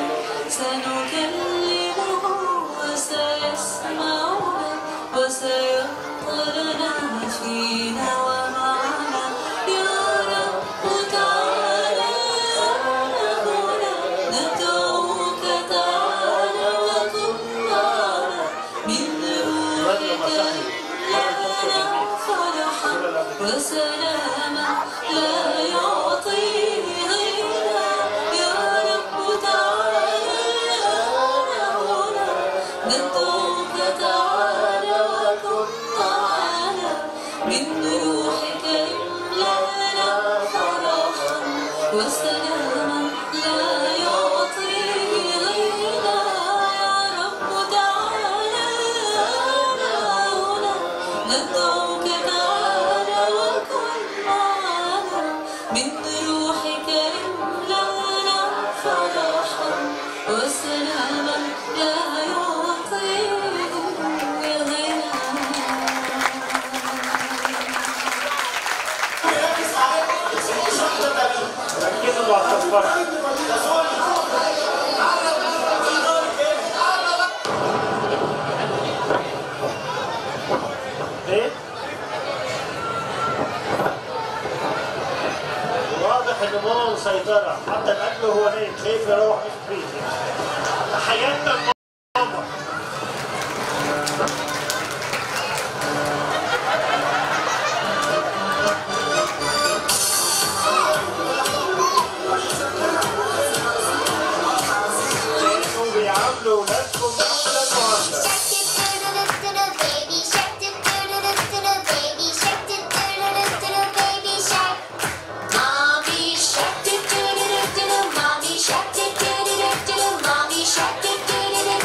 سنكلمه وسيسمعنا وسيبقى لنا فينا ومعنا يا رب تعالى هنا ندعوك تعالى وكن معنا من روحك لنا فرحا وسلاما لا يعطيه غنى يا رب تعالى هنا ندعوك تعالى وكن معنا من روحك املأنا فرحا وسلاما لا يعطيه غنى يا رب تعالى هنا ندعوك تعالى وكن معنا من روحك املأنا فرحا وسلاما لا يعطيه غنى ركزوا مع الصفار ايه؟ واضح ان ماما مسيطرة حتى الاكل وهو نايم خايف يروح البيت تحياتنا لماما كانوا بيعاملوا ولادكم احلى معاملة Baby shark, do do do do do baby shark, do do do do do baby shark. Mommy shark, do do do do do mommy shark, do do do do do mommy shark, do do do do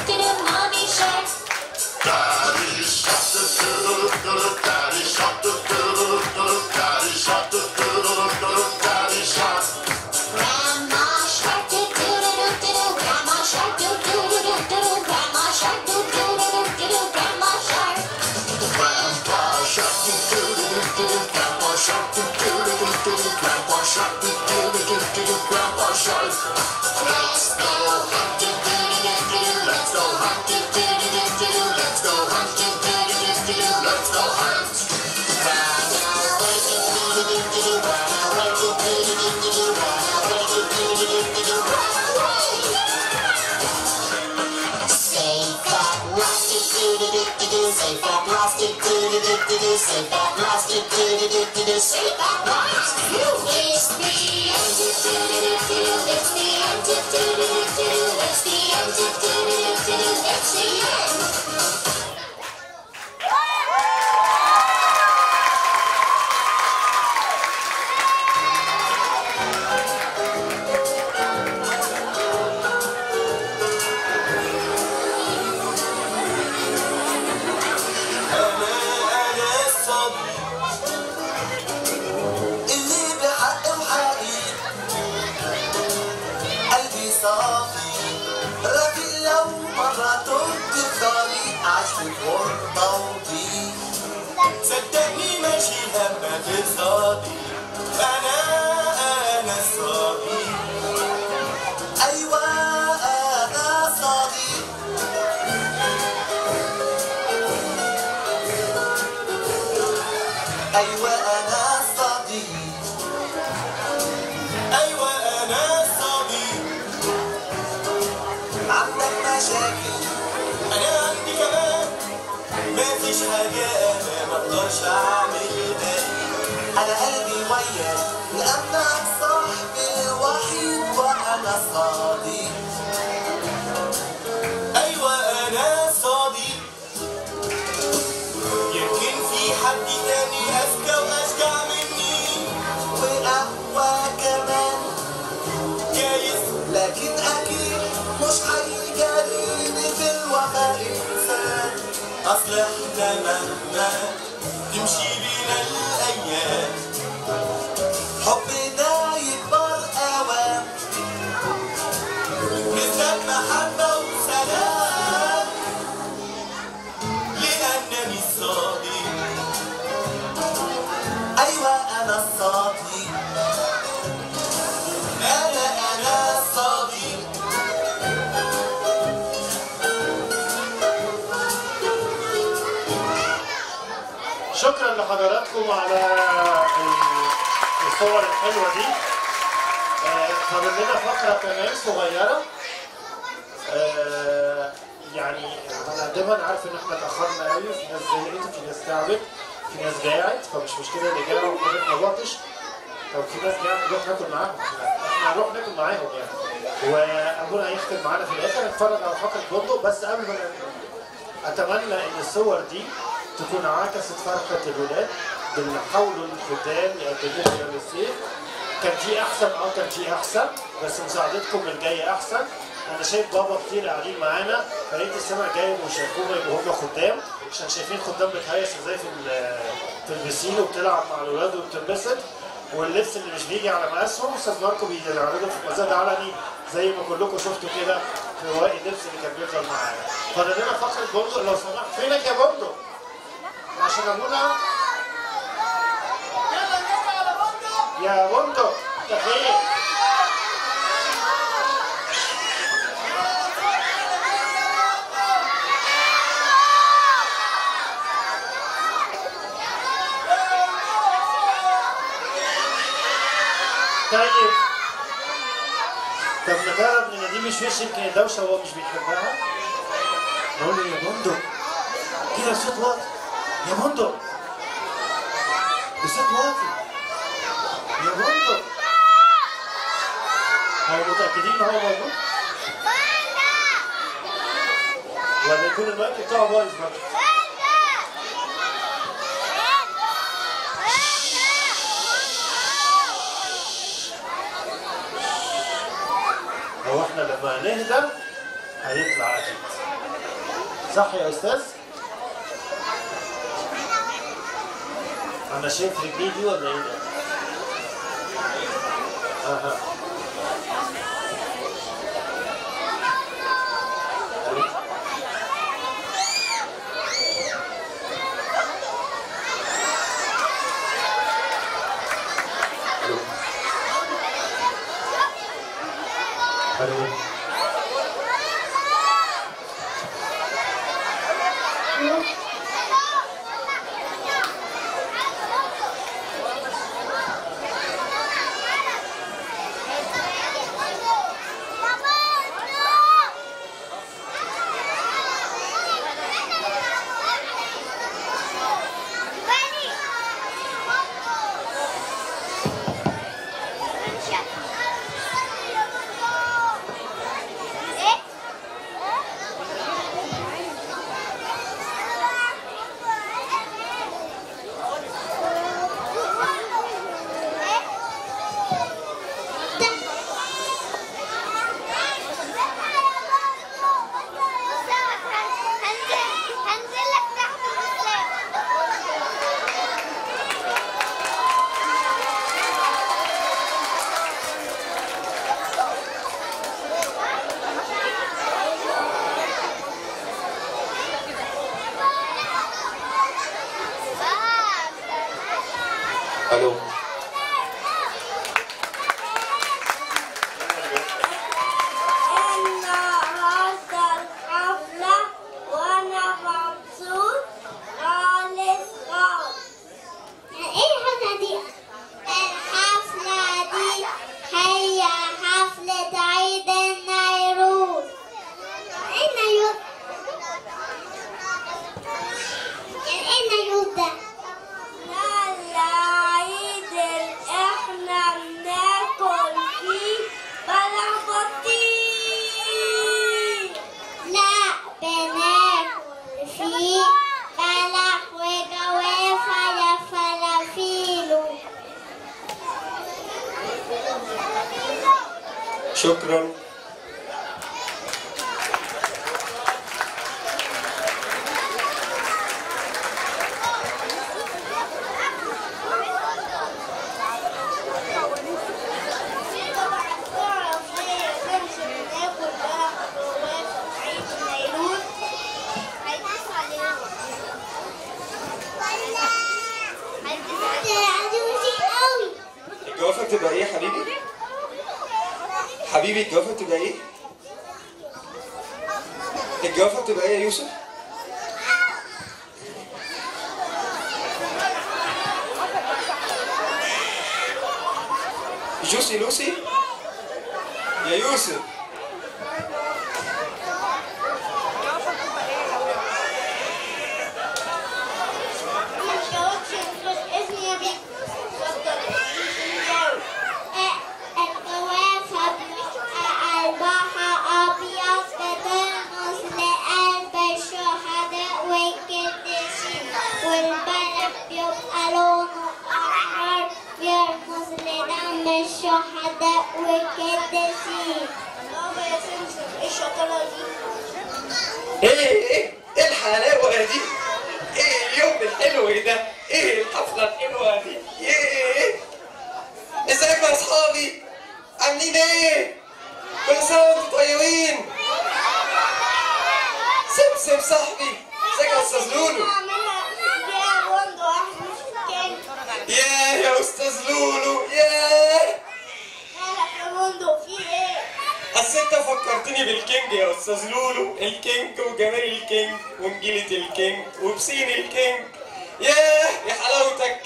أنا الصبي اللي بحق وحقيق قلبي صافي رافق لو مرة تهت في طريق عاش في غربة وضيق صدقني ماشي لما تصادي أنا أنا الصبي أيوة أنا صديق أيوة أنا صديق أيوة أنا صديق عندك مشاكل أنا عندي كمان مفيش حاجة أنا مقدرش أعملها أنا قلبي وياك لأنك صاحبي الوحيد وأنا صديق أيوة أنا صديق يمكن في حد تاني أذكى وأشجع مني وأقوى كمان جايز لكن أكيد مش هيجاريني في الوفاء إنسان أصل إحنا مهما تمشي بينا الأيام حبنا يكبر أوام نزداد محبة وسلام لأنني الصادق أيوة أنا الصادق أنا أنا الصادق شكرا لحضراتكم على الصور الحلوه دي آه، فاضل لنا فقره كمان صغيره آه، يعني هنقدمها انا عارف ان احنا اتاخرنا قوي في ناس زهقت في ناس تعبت في ناس جاعت فمش مشكله اللي جاع وحضرتك ما جوعتش طب في ناس جاعت نروح ناكل معاهم احنا هنروح ناكل معاهم يعني وابونا هيختم معانا في الاخر نتفرج على فقره بندق بس قبل ما ن- اتمنى ان الصور دي تكون عكست فرحه الولاد باللي حاولوا الختان يقدموها يوم الصيف كان في احسن اه كان في احسن بس مساعدتكم الجايه احسن انا شايف بابا كتير قاعدين معانا فريق السنه الجايه مش هيكونوا يبقوا هم خدام عشان شايفين خدام بتهيص ازاي في ال- في البسين وبتلعب مع الولاد وبتنبسط واللبس اللي مش بيجي على مقاسهم استاذ ماركو بيعرضه في مزاد علني زي ما كلكم شفتوا كده في ورق اللبس اللي كان بيفضل معانا فاضل لنا فقره بندق لو سمحت فينك يا بندق عشان ابونا يا بندق انت فين طيب طب نجرب نناديه مش وش يمكن الدوشه وهو مش بيحبها نقول له يا بندق كده صوت واطي يا بندق بصوت واطي يا بندق هو متأكدين ان هو موجود؟ ولا يكون المايك بتاعه بايظ برضه هو احنا لما نهدى هيطلع اكيد صح يا استاذ؟ انا شايف رجلي دي ولا ايه ده؟ اها الو هنزل لك تحت السلام الو النهارده الحفلة وأنا مبسوط خالص خالص. إيه الحفلة دي؟ الحفلة دي هي حفلة عيد النيروز. إيه النيروز؟ يعني إيه النيروز ده؟ لا لا عيد اللي إحنا بناكل فيه بلح بطيخ. لا بناكل فيه بلح وجوافة يا فلافيلو شكرا تعرف ليه بنمشي بناكل بلح وجوافة في عيد النيروز؟ هيدوس علينا هيدوس قوي الجوافه بتبقى ايه يا حبيبي؟ حبيبي الجوافه بتبقى ايه؟ الجوافه بتبقى ايه يا يوسف؟ جوسي لوسي يا يوسف ما تجاوبش اسمي يا بيك اتفضل الجوافة بيبقى قلبها أبيض بترمز لقلب الشهداء والقديسين والبلح بيبقى لونه أحمر بيرمز لدم الشهداء والقديسين بابا يا سمسم ايه الشطارة دي؟ ايه ايه ايه الحلاوه دي؟ ايه اليوم الحلو ده؟ ايه الحفله الحلوه دي؟ ايه ازيكم يا اصحابي؟ عاملين ايه؟ كل سنه وانتم طيبين سمسم صاحبي ازيك يا استاذ لولو ياه يا استاذ لولو ياه اصل انت فكرتني بالكينج يا استاذ لولو الكينج وجمال الكينج ونجيلة الكينج وبسين الكينج ياه يا حلاوتك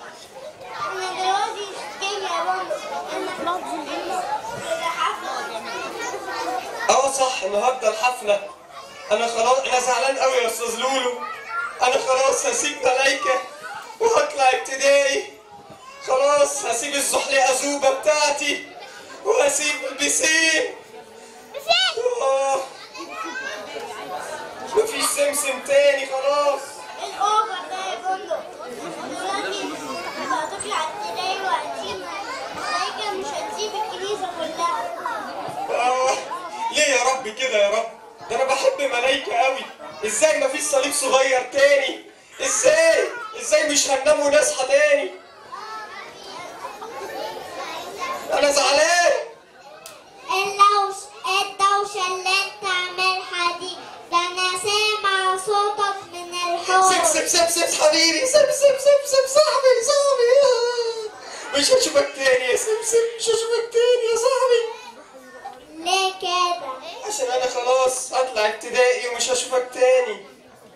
اه صح النهارده الحفله انا خلاص انا زعلان قوي يا استاذ لولو انا خلاص هسيب ملايكه وهطلع ابتدائي خلاص هسيب الزحليقه زوبه بتاعتي وهسيب البسين آه. مفيش سمسم تاني خلاص الأوفر ده يا فندق دلوقتي هتطلع ابتدائي وهتسيب ملايكة مش هتسيب الكنيسة كلها آه. ليه يا رب كده يا رب ده انا بحب ملايكة قوي ازاي مفيش صليب صغير تاني ازاي ازاي مش هننام ونصحى تاني انا زعلان اللوش الدوشة اللي انت عاملها دي ده انا سامع صوتك من الحوش سب سب سب سب حبيبي سب سب سب سب صاحبي صاحبي مش هشوفك تاني يا سب سب مش هشوفك تاني يا صاحبي ليه هطلع ابتدائي ومش هشوفك تاني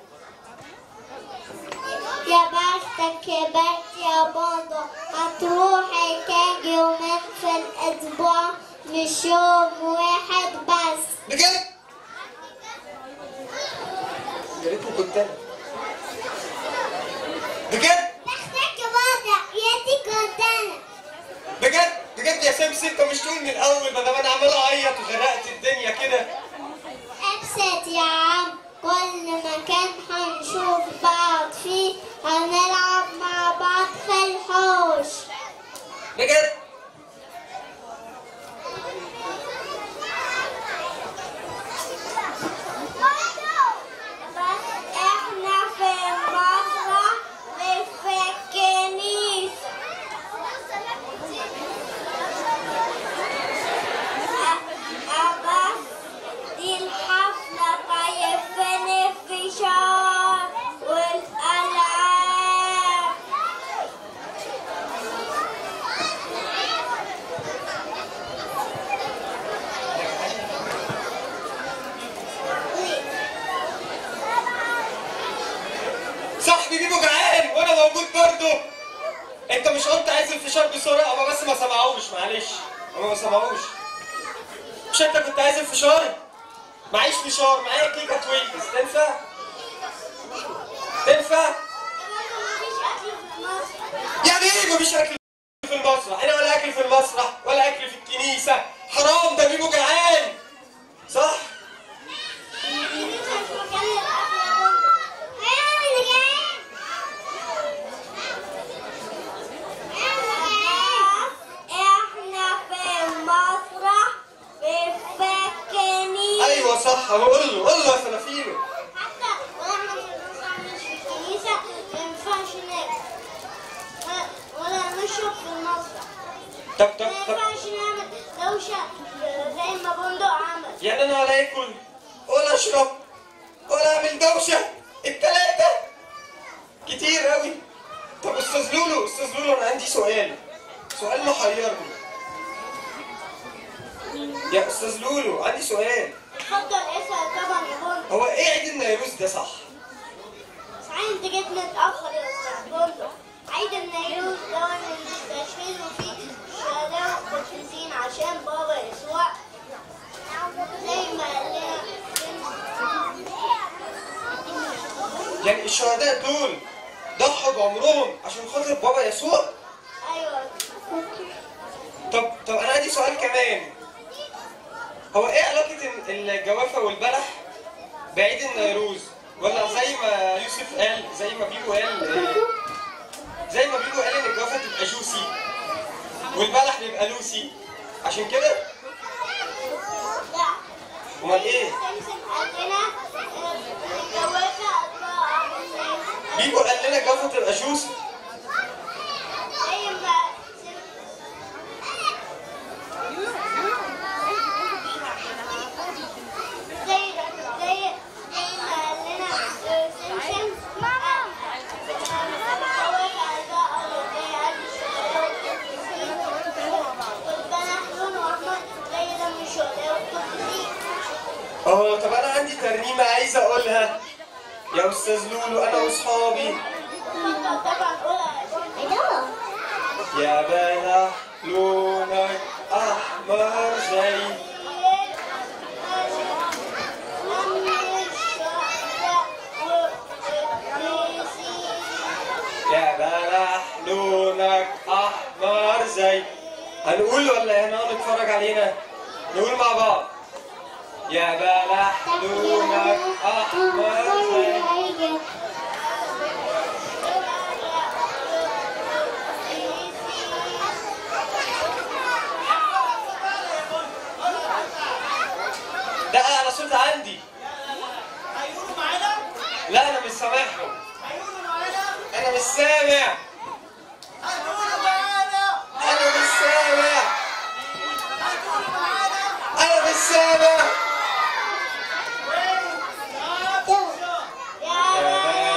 يا بختك يا بخت يا بابا هتروحي كام يومين في الأسبوع مش يوم واحد بس بجد يا ريتني كنت انا بجد بختك يا بابا يا دي كنت أنا بجد بجد يا سمسم انت مش تقول من الاول بدل ما انا عمال اعيط وغرقت الدنيا كده أبسط يا عم كل مكان هنشوف بعض فيه هنلعب مع بعض في الحوش بجد بس احنا في المسرح وفي الكنيسة أبس دي الحفلة طيب فين الفشار والألعاب صاحبي بيبو جعان وانا موجود برضه انت مش قلت عايز الفشار بسرعه هما بس ما سمعوش معلش هما ما سمعوش مش انت كنت عايز الفشار معيش فشار معايا كيكه تويلز تنفع تنفع مفيش أكل في المسرح يعني ايه مفيش اكل في المسرح انا ولا اكل في المسرح ولا اكل في الكنيسه حرام ده بيبو جعان صح الكنيسة مش مكان للأكل يا بابا أيوة اللي جاي احنا في المسرح في الكنيسة ايوه صح قول له قول له يا فلافيلو حتى ولما المسرح مش في الكنيسة ما ينفعش ناكل ولا- ولا نشرب في المسرح طب ما طب طب ينفعش نعمل دوشة زي ما بندق عمل يعني انا ولا اكل ولا اشرب ولا اعمل دوشه التلاته كتير قوي طب استاذ لولو استاذ لولو انا عندي سؤال سؤال محيرني يا استاذ لولو عندي سؤال اتفضل اسأل طبعا يا بندق هو ايه عيد النيروز ده صح صحيح انت جيت متأخر يا استاذ بندق عيد النيروز ده اللي بيستشهدوا فيه الشهداء والقديسين عشان بابا يسوع زي ما قال لنا يعني الشهداء دول ضحوا بعمرهم عشان خاطر بابا يسوع ايوه طب طب انا عندي سؤال كمان هو ايه علاقة ال- الجوافة والبلح بعيد النيروز ولا زي ما يوسف قال زي ما بيبو قال آه، زي ما بيبو قال ان الجوافة تبقى جوسي والبلح بيبقى لوسي عشان كده لا امال ايه سمسم قال لنا آه، الجوافة الله بيبو قال لنا الجوافة تبقى جوسي زي ما زي زي زي ما قال لنا آه، سمسم اه طب انا عندي ترنيمة عايز اقولها يا استاذ لولو انا واصحابي يا بلح لونك احمر زي يا بلح لونك احمر زي هنقول ولا هنقعد نتفرج علينا نقول مع بعض يا بلح لونك احمر زي ده اعلى صوت عندي هيقولوا معانا لا انا مش سامعهم هيقولوا معانا انا مش سامع هيقولوا معانا انا مش سامع هيقولوا معانا انا مش سامع يا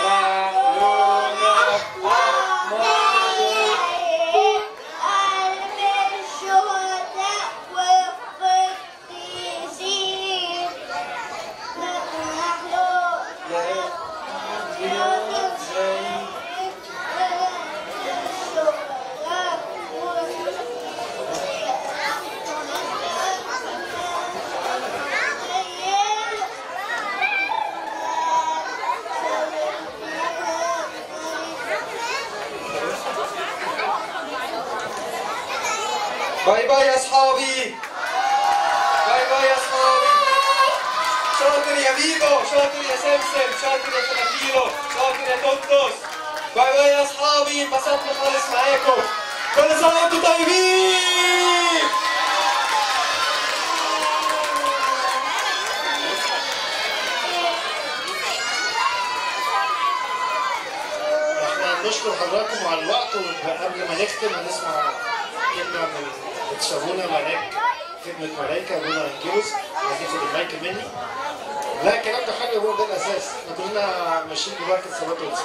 باي باي يا اصحابي باي باي يا اصحابي شاطر يا فيجو شاطر يا سمسم شاطر يا فلافيلو شاطر يا توتوس باي باي يا اصحابي انبسطنا خالص معاكم كل سنه وانتم طيبين احنا بنشكر حضراتكم على الوقت وقبل ما نختم هنسمع كلمه من بتشابونا ملاك خدمه ملايكه ابونا انجيلوس عايزين ياخد المايك مني لا الكلام ده حلو هو ده الاساس احنا كلنا ماشيين ببركه صلاه الوسط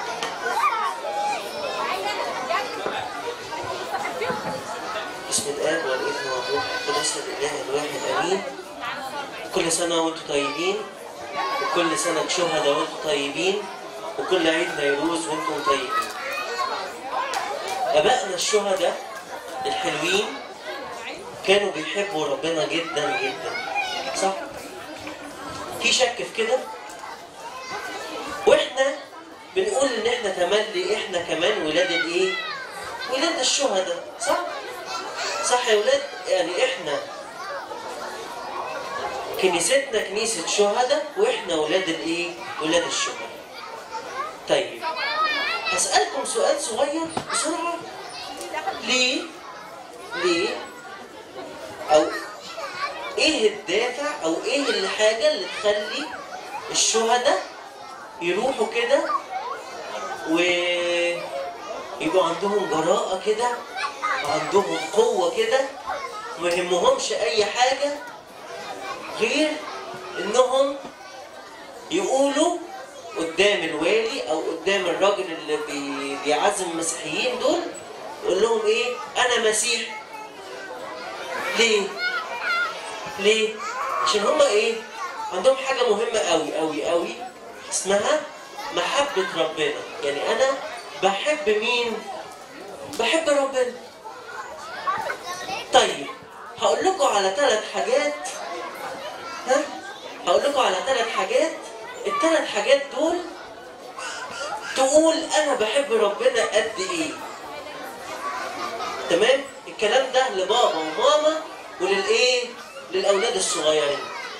بسم الآب والابن والروح القدس الإله الواحد آمين كل سنة وأنتم طيبين وكل سنة شهداء وأنتم طيبين وكل عيد نيروز وأنتم طيبين آبائنا الشهداء الحلوين كانوا بيحبوا ربنا جدا جدا صح؟ في شك في كده؟ واحنا بنقول ان احنا تملي احنا كمان ولاد الايه؟ ولاد الشهداء صح؟ صح يا ولاد يعني احنا كنيستنا كنيسة شهداء واحنا ولاد الايه؟ ولاد الشهداء. طيب هسألكم سؤال صغير بسرعة ليه؟ ليه؟ أو ايه الدافع او ايه الحاجة اللي تخلي الشهداء يروحوا كده ويبقوا عندهم جراءة كده عندهم قوة كده ما يهمهمش أي حاجة غير إنهم يقولوا قدام الوالي أو قدام الراجل اللي بي- بيعزم المسيحيين دول يقول لهم إيه؟ أنا مسيح ليه؟ ليه؟ عشان هما إيه؟ عندهم حاجة مهمة أوي أوي أوي اسمها محبة ربنا يعني أنا بحب مين؟ بحب ربنا طيب هقول لكم على ثلاث حاجات ها هقول لكم على ثلاث حاجات الثلاث حاجات دول تقول انا بحب ربنا قد ايه تمام الكلام ده لبابا وماما وللايه للاولاد الصغيرين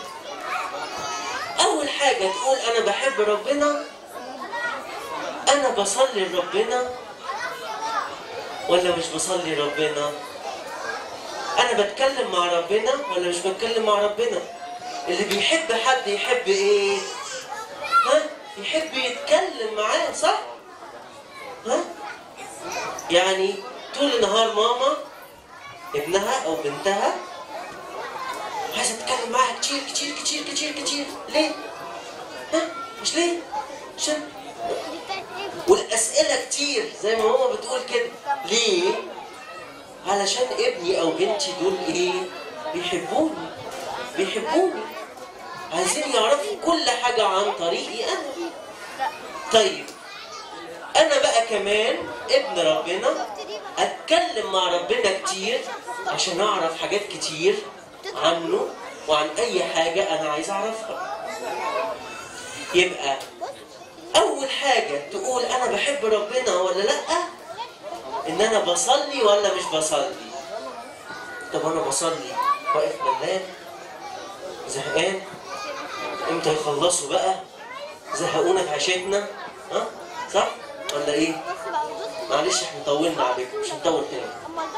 اول حاجه تقول انا بحب ربنا انا بصلي لربنا ولا مش بصلي ربنا انا بتكلم مع ربنا ولا مش بتكلم مع ربنا اللي بيحب حد يحب ايه ها يحب يتكلم معاه صح ها يعني طول النهار ماما ابنها او بنتها عايزه تتكلم معاها كتير كتير كتير كتير كتير ليه ها مش ليه عشان والاسئله كتير زي ما ماما بتقول كده ليه علشان ابني او بنتي دول ايه بيحبوني بيحبوني عايزين يعرفوا كل حاجة عن طريقي انا طيب انا بقى كمان ابن ربنا اتكلم مع ربنا كتير عشان اعرف حاجات كتير عنه وعن اي حاجة انا عايز اعرفها يبقى اول حاجة تقول انا بحب ربنا ولا لأ ان انا بصلي ولا مش بصلي طب انا بصلي واقف ملان زهقان امتى يخلصوا بقى زهقونا في عشتنا ها صح ولا ايه معلش احنا طولنا عليكم مش هنطول تاني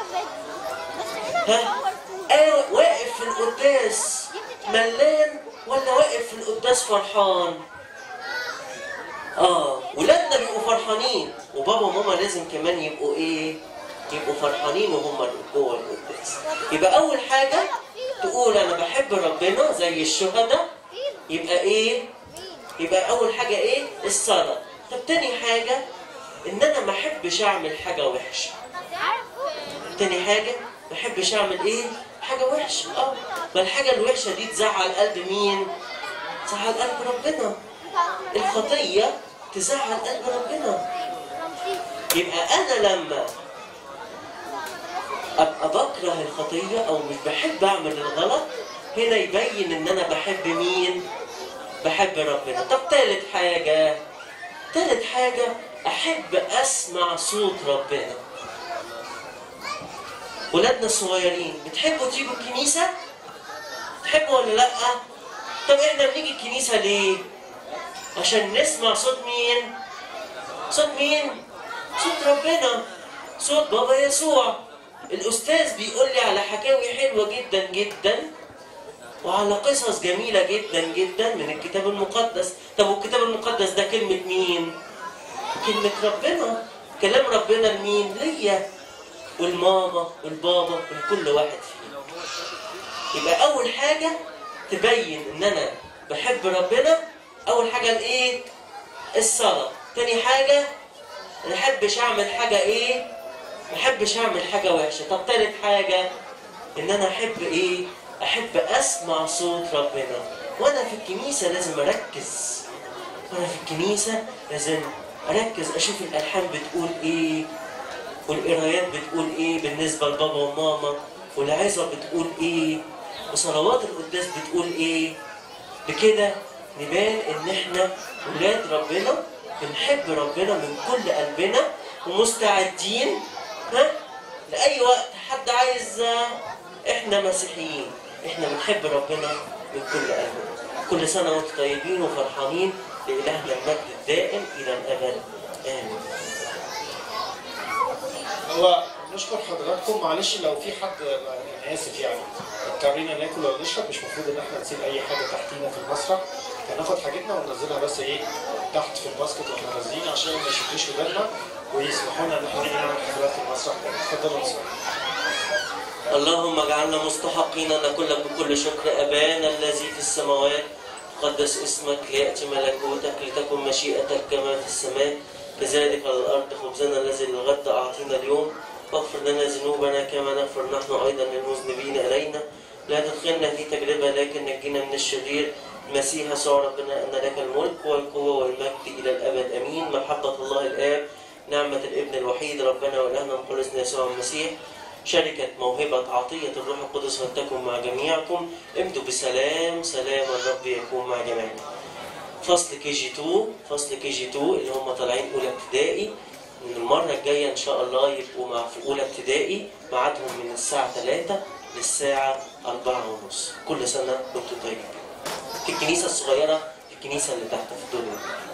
ها انا واقف في القداس ملان ولا واقف في القداس فرحان اه ولادنا بيبقوا فرحانين وبابا وماما لازم كمان يبقوا ايه يبقوا فرحانين وهم جوه القداس يبقى اول حاجه تقول انا بحب ربنا زي الشهداء يبقى ايه يبقى اول حاجه ايه الصلاه طب تاني حاجه ان انا ما احبش اعمل حاجه وحشه تاني حاجه ما احبش اعمل ايه حاجه وحشه اه ما الحاجه الوحشه دي تزعل قلب مين تزعل قلب ربنا الخطيه تزعل قلب ربنا يبقى انا لما ابقى بكره الخطيه او مش بحب اعمل الغلط هنا يبين ان انا بحب مين بحب ربنا طب تالت حاجه تالت حاجه احب اسمع صوت ربنا ولادنا الصغيرين بتحبوا تيجوا الكنيسة؟ تحبوا ولا لأ؟ طب احنا بنيجي الكنيسة ليه؟ عشان نسمع صوت مين؟ صوت مين؟ صوت ربنا صوت بابا يسوع الأستاذ بيقول لي على حكاوي حلوة جدا جدا وعلى قصص جميلة جدا جدا من الكتاب المقدس طب والكتاب المقدس ده كلمة مين؟ كلمة ربنا كلام ربنا لمين؟ ليا والماما والبابا ولكل واحد فينا يبقى أول حاجة تبين إن أنا بحب ربنا أول حاجة الإيه؟ الصلاة تاني حاجة ما أحبش أعمل حاجة إيه؟ ما أحبش أعمل حاجة وحشة طب تالت حاجة إن أنا أحب إيه؟ أحب أسمع صوت ربنا وأنا في الكنيسة لازم أركز وأنا في الكنيسة لازم أركز أشوف الألحان بتقول إيه والقرايات بتقول إيه بالنسبة لبابا وماما والعظة بتقول إيه وصلوات القداس بتقول إيه بكده نبان إن إحنا ولاد ربنا بنحب ربنا من كل قلبنا ومستعدين ها لأي وقت حد عايز آه، إحنا مسيحيين إحنا بنحب ربنا من كل قلبنا كل سنة وأنتم طيبين وفرحانين لإلهنا المجد الدائم إلى الأبد آمين هو نشكر حضراتكم معلش لو في حد انا اسف يعني اضطرينا ناكل ولا نشرب مش المفروض ان احنا نسيب اي حاجه تحتينا في المسرح هناخد حاجتنا وننزلها بس ايه تحت في الباسكت واحنا نازلين عشان ما يشدوش ودانا ويسمحوا لنا ان احنا نيجي نعمل حفلات في المسرح تاني اتفضلوا يا أستاذ. اللهم اجعلنا مستحقين ان نقول لك بكل شكر ابانا الذي في السماوات قدس اسمك لياتي ملكوتك لتكن مشيئتك كما في السماء كذلك على الارض خبزنا الذي للغد اعطينا اليوم واغفر لنا ذنوبنا كما نغفر نحن ايضا للمذنبين الينا لا تدخلنا في تجربه لكن نجينا من الشرير المسيح يسوع ربنا ان لك الملك والقوه والمجد الى الابد امين محبه الله الاب نعمه الابن الوحيد ربنا والهنا مخلصنا يسوع المسيح شركة موهبة عطية الروح القدس فلتكن مع جميعكم امدوا بسلام سلام الرب يكون مع جميعكم فصل كي جي 2 فصل كي جي 2 اللي هم طالعين اولى ابتدائي من المرة الجاية ان شاء الله يبقوا مع في اولى ابتدائي ميعادهم من الساعة 3 للساعة 4 ونص كل سنة وانتم طيبين في الكنيسة الصغيرة في الكنيسة اللي تحت في الدنيا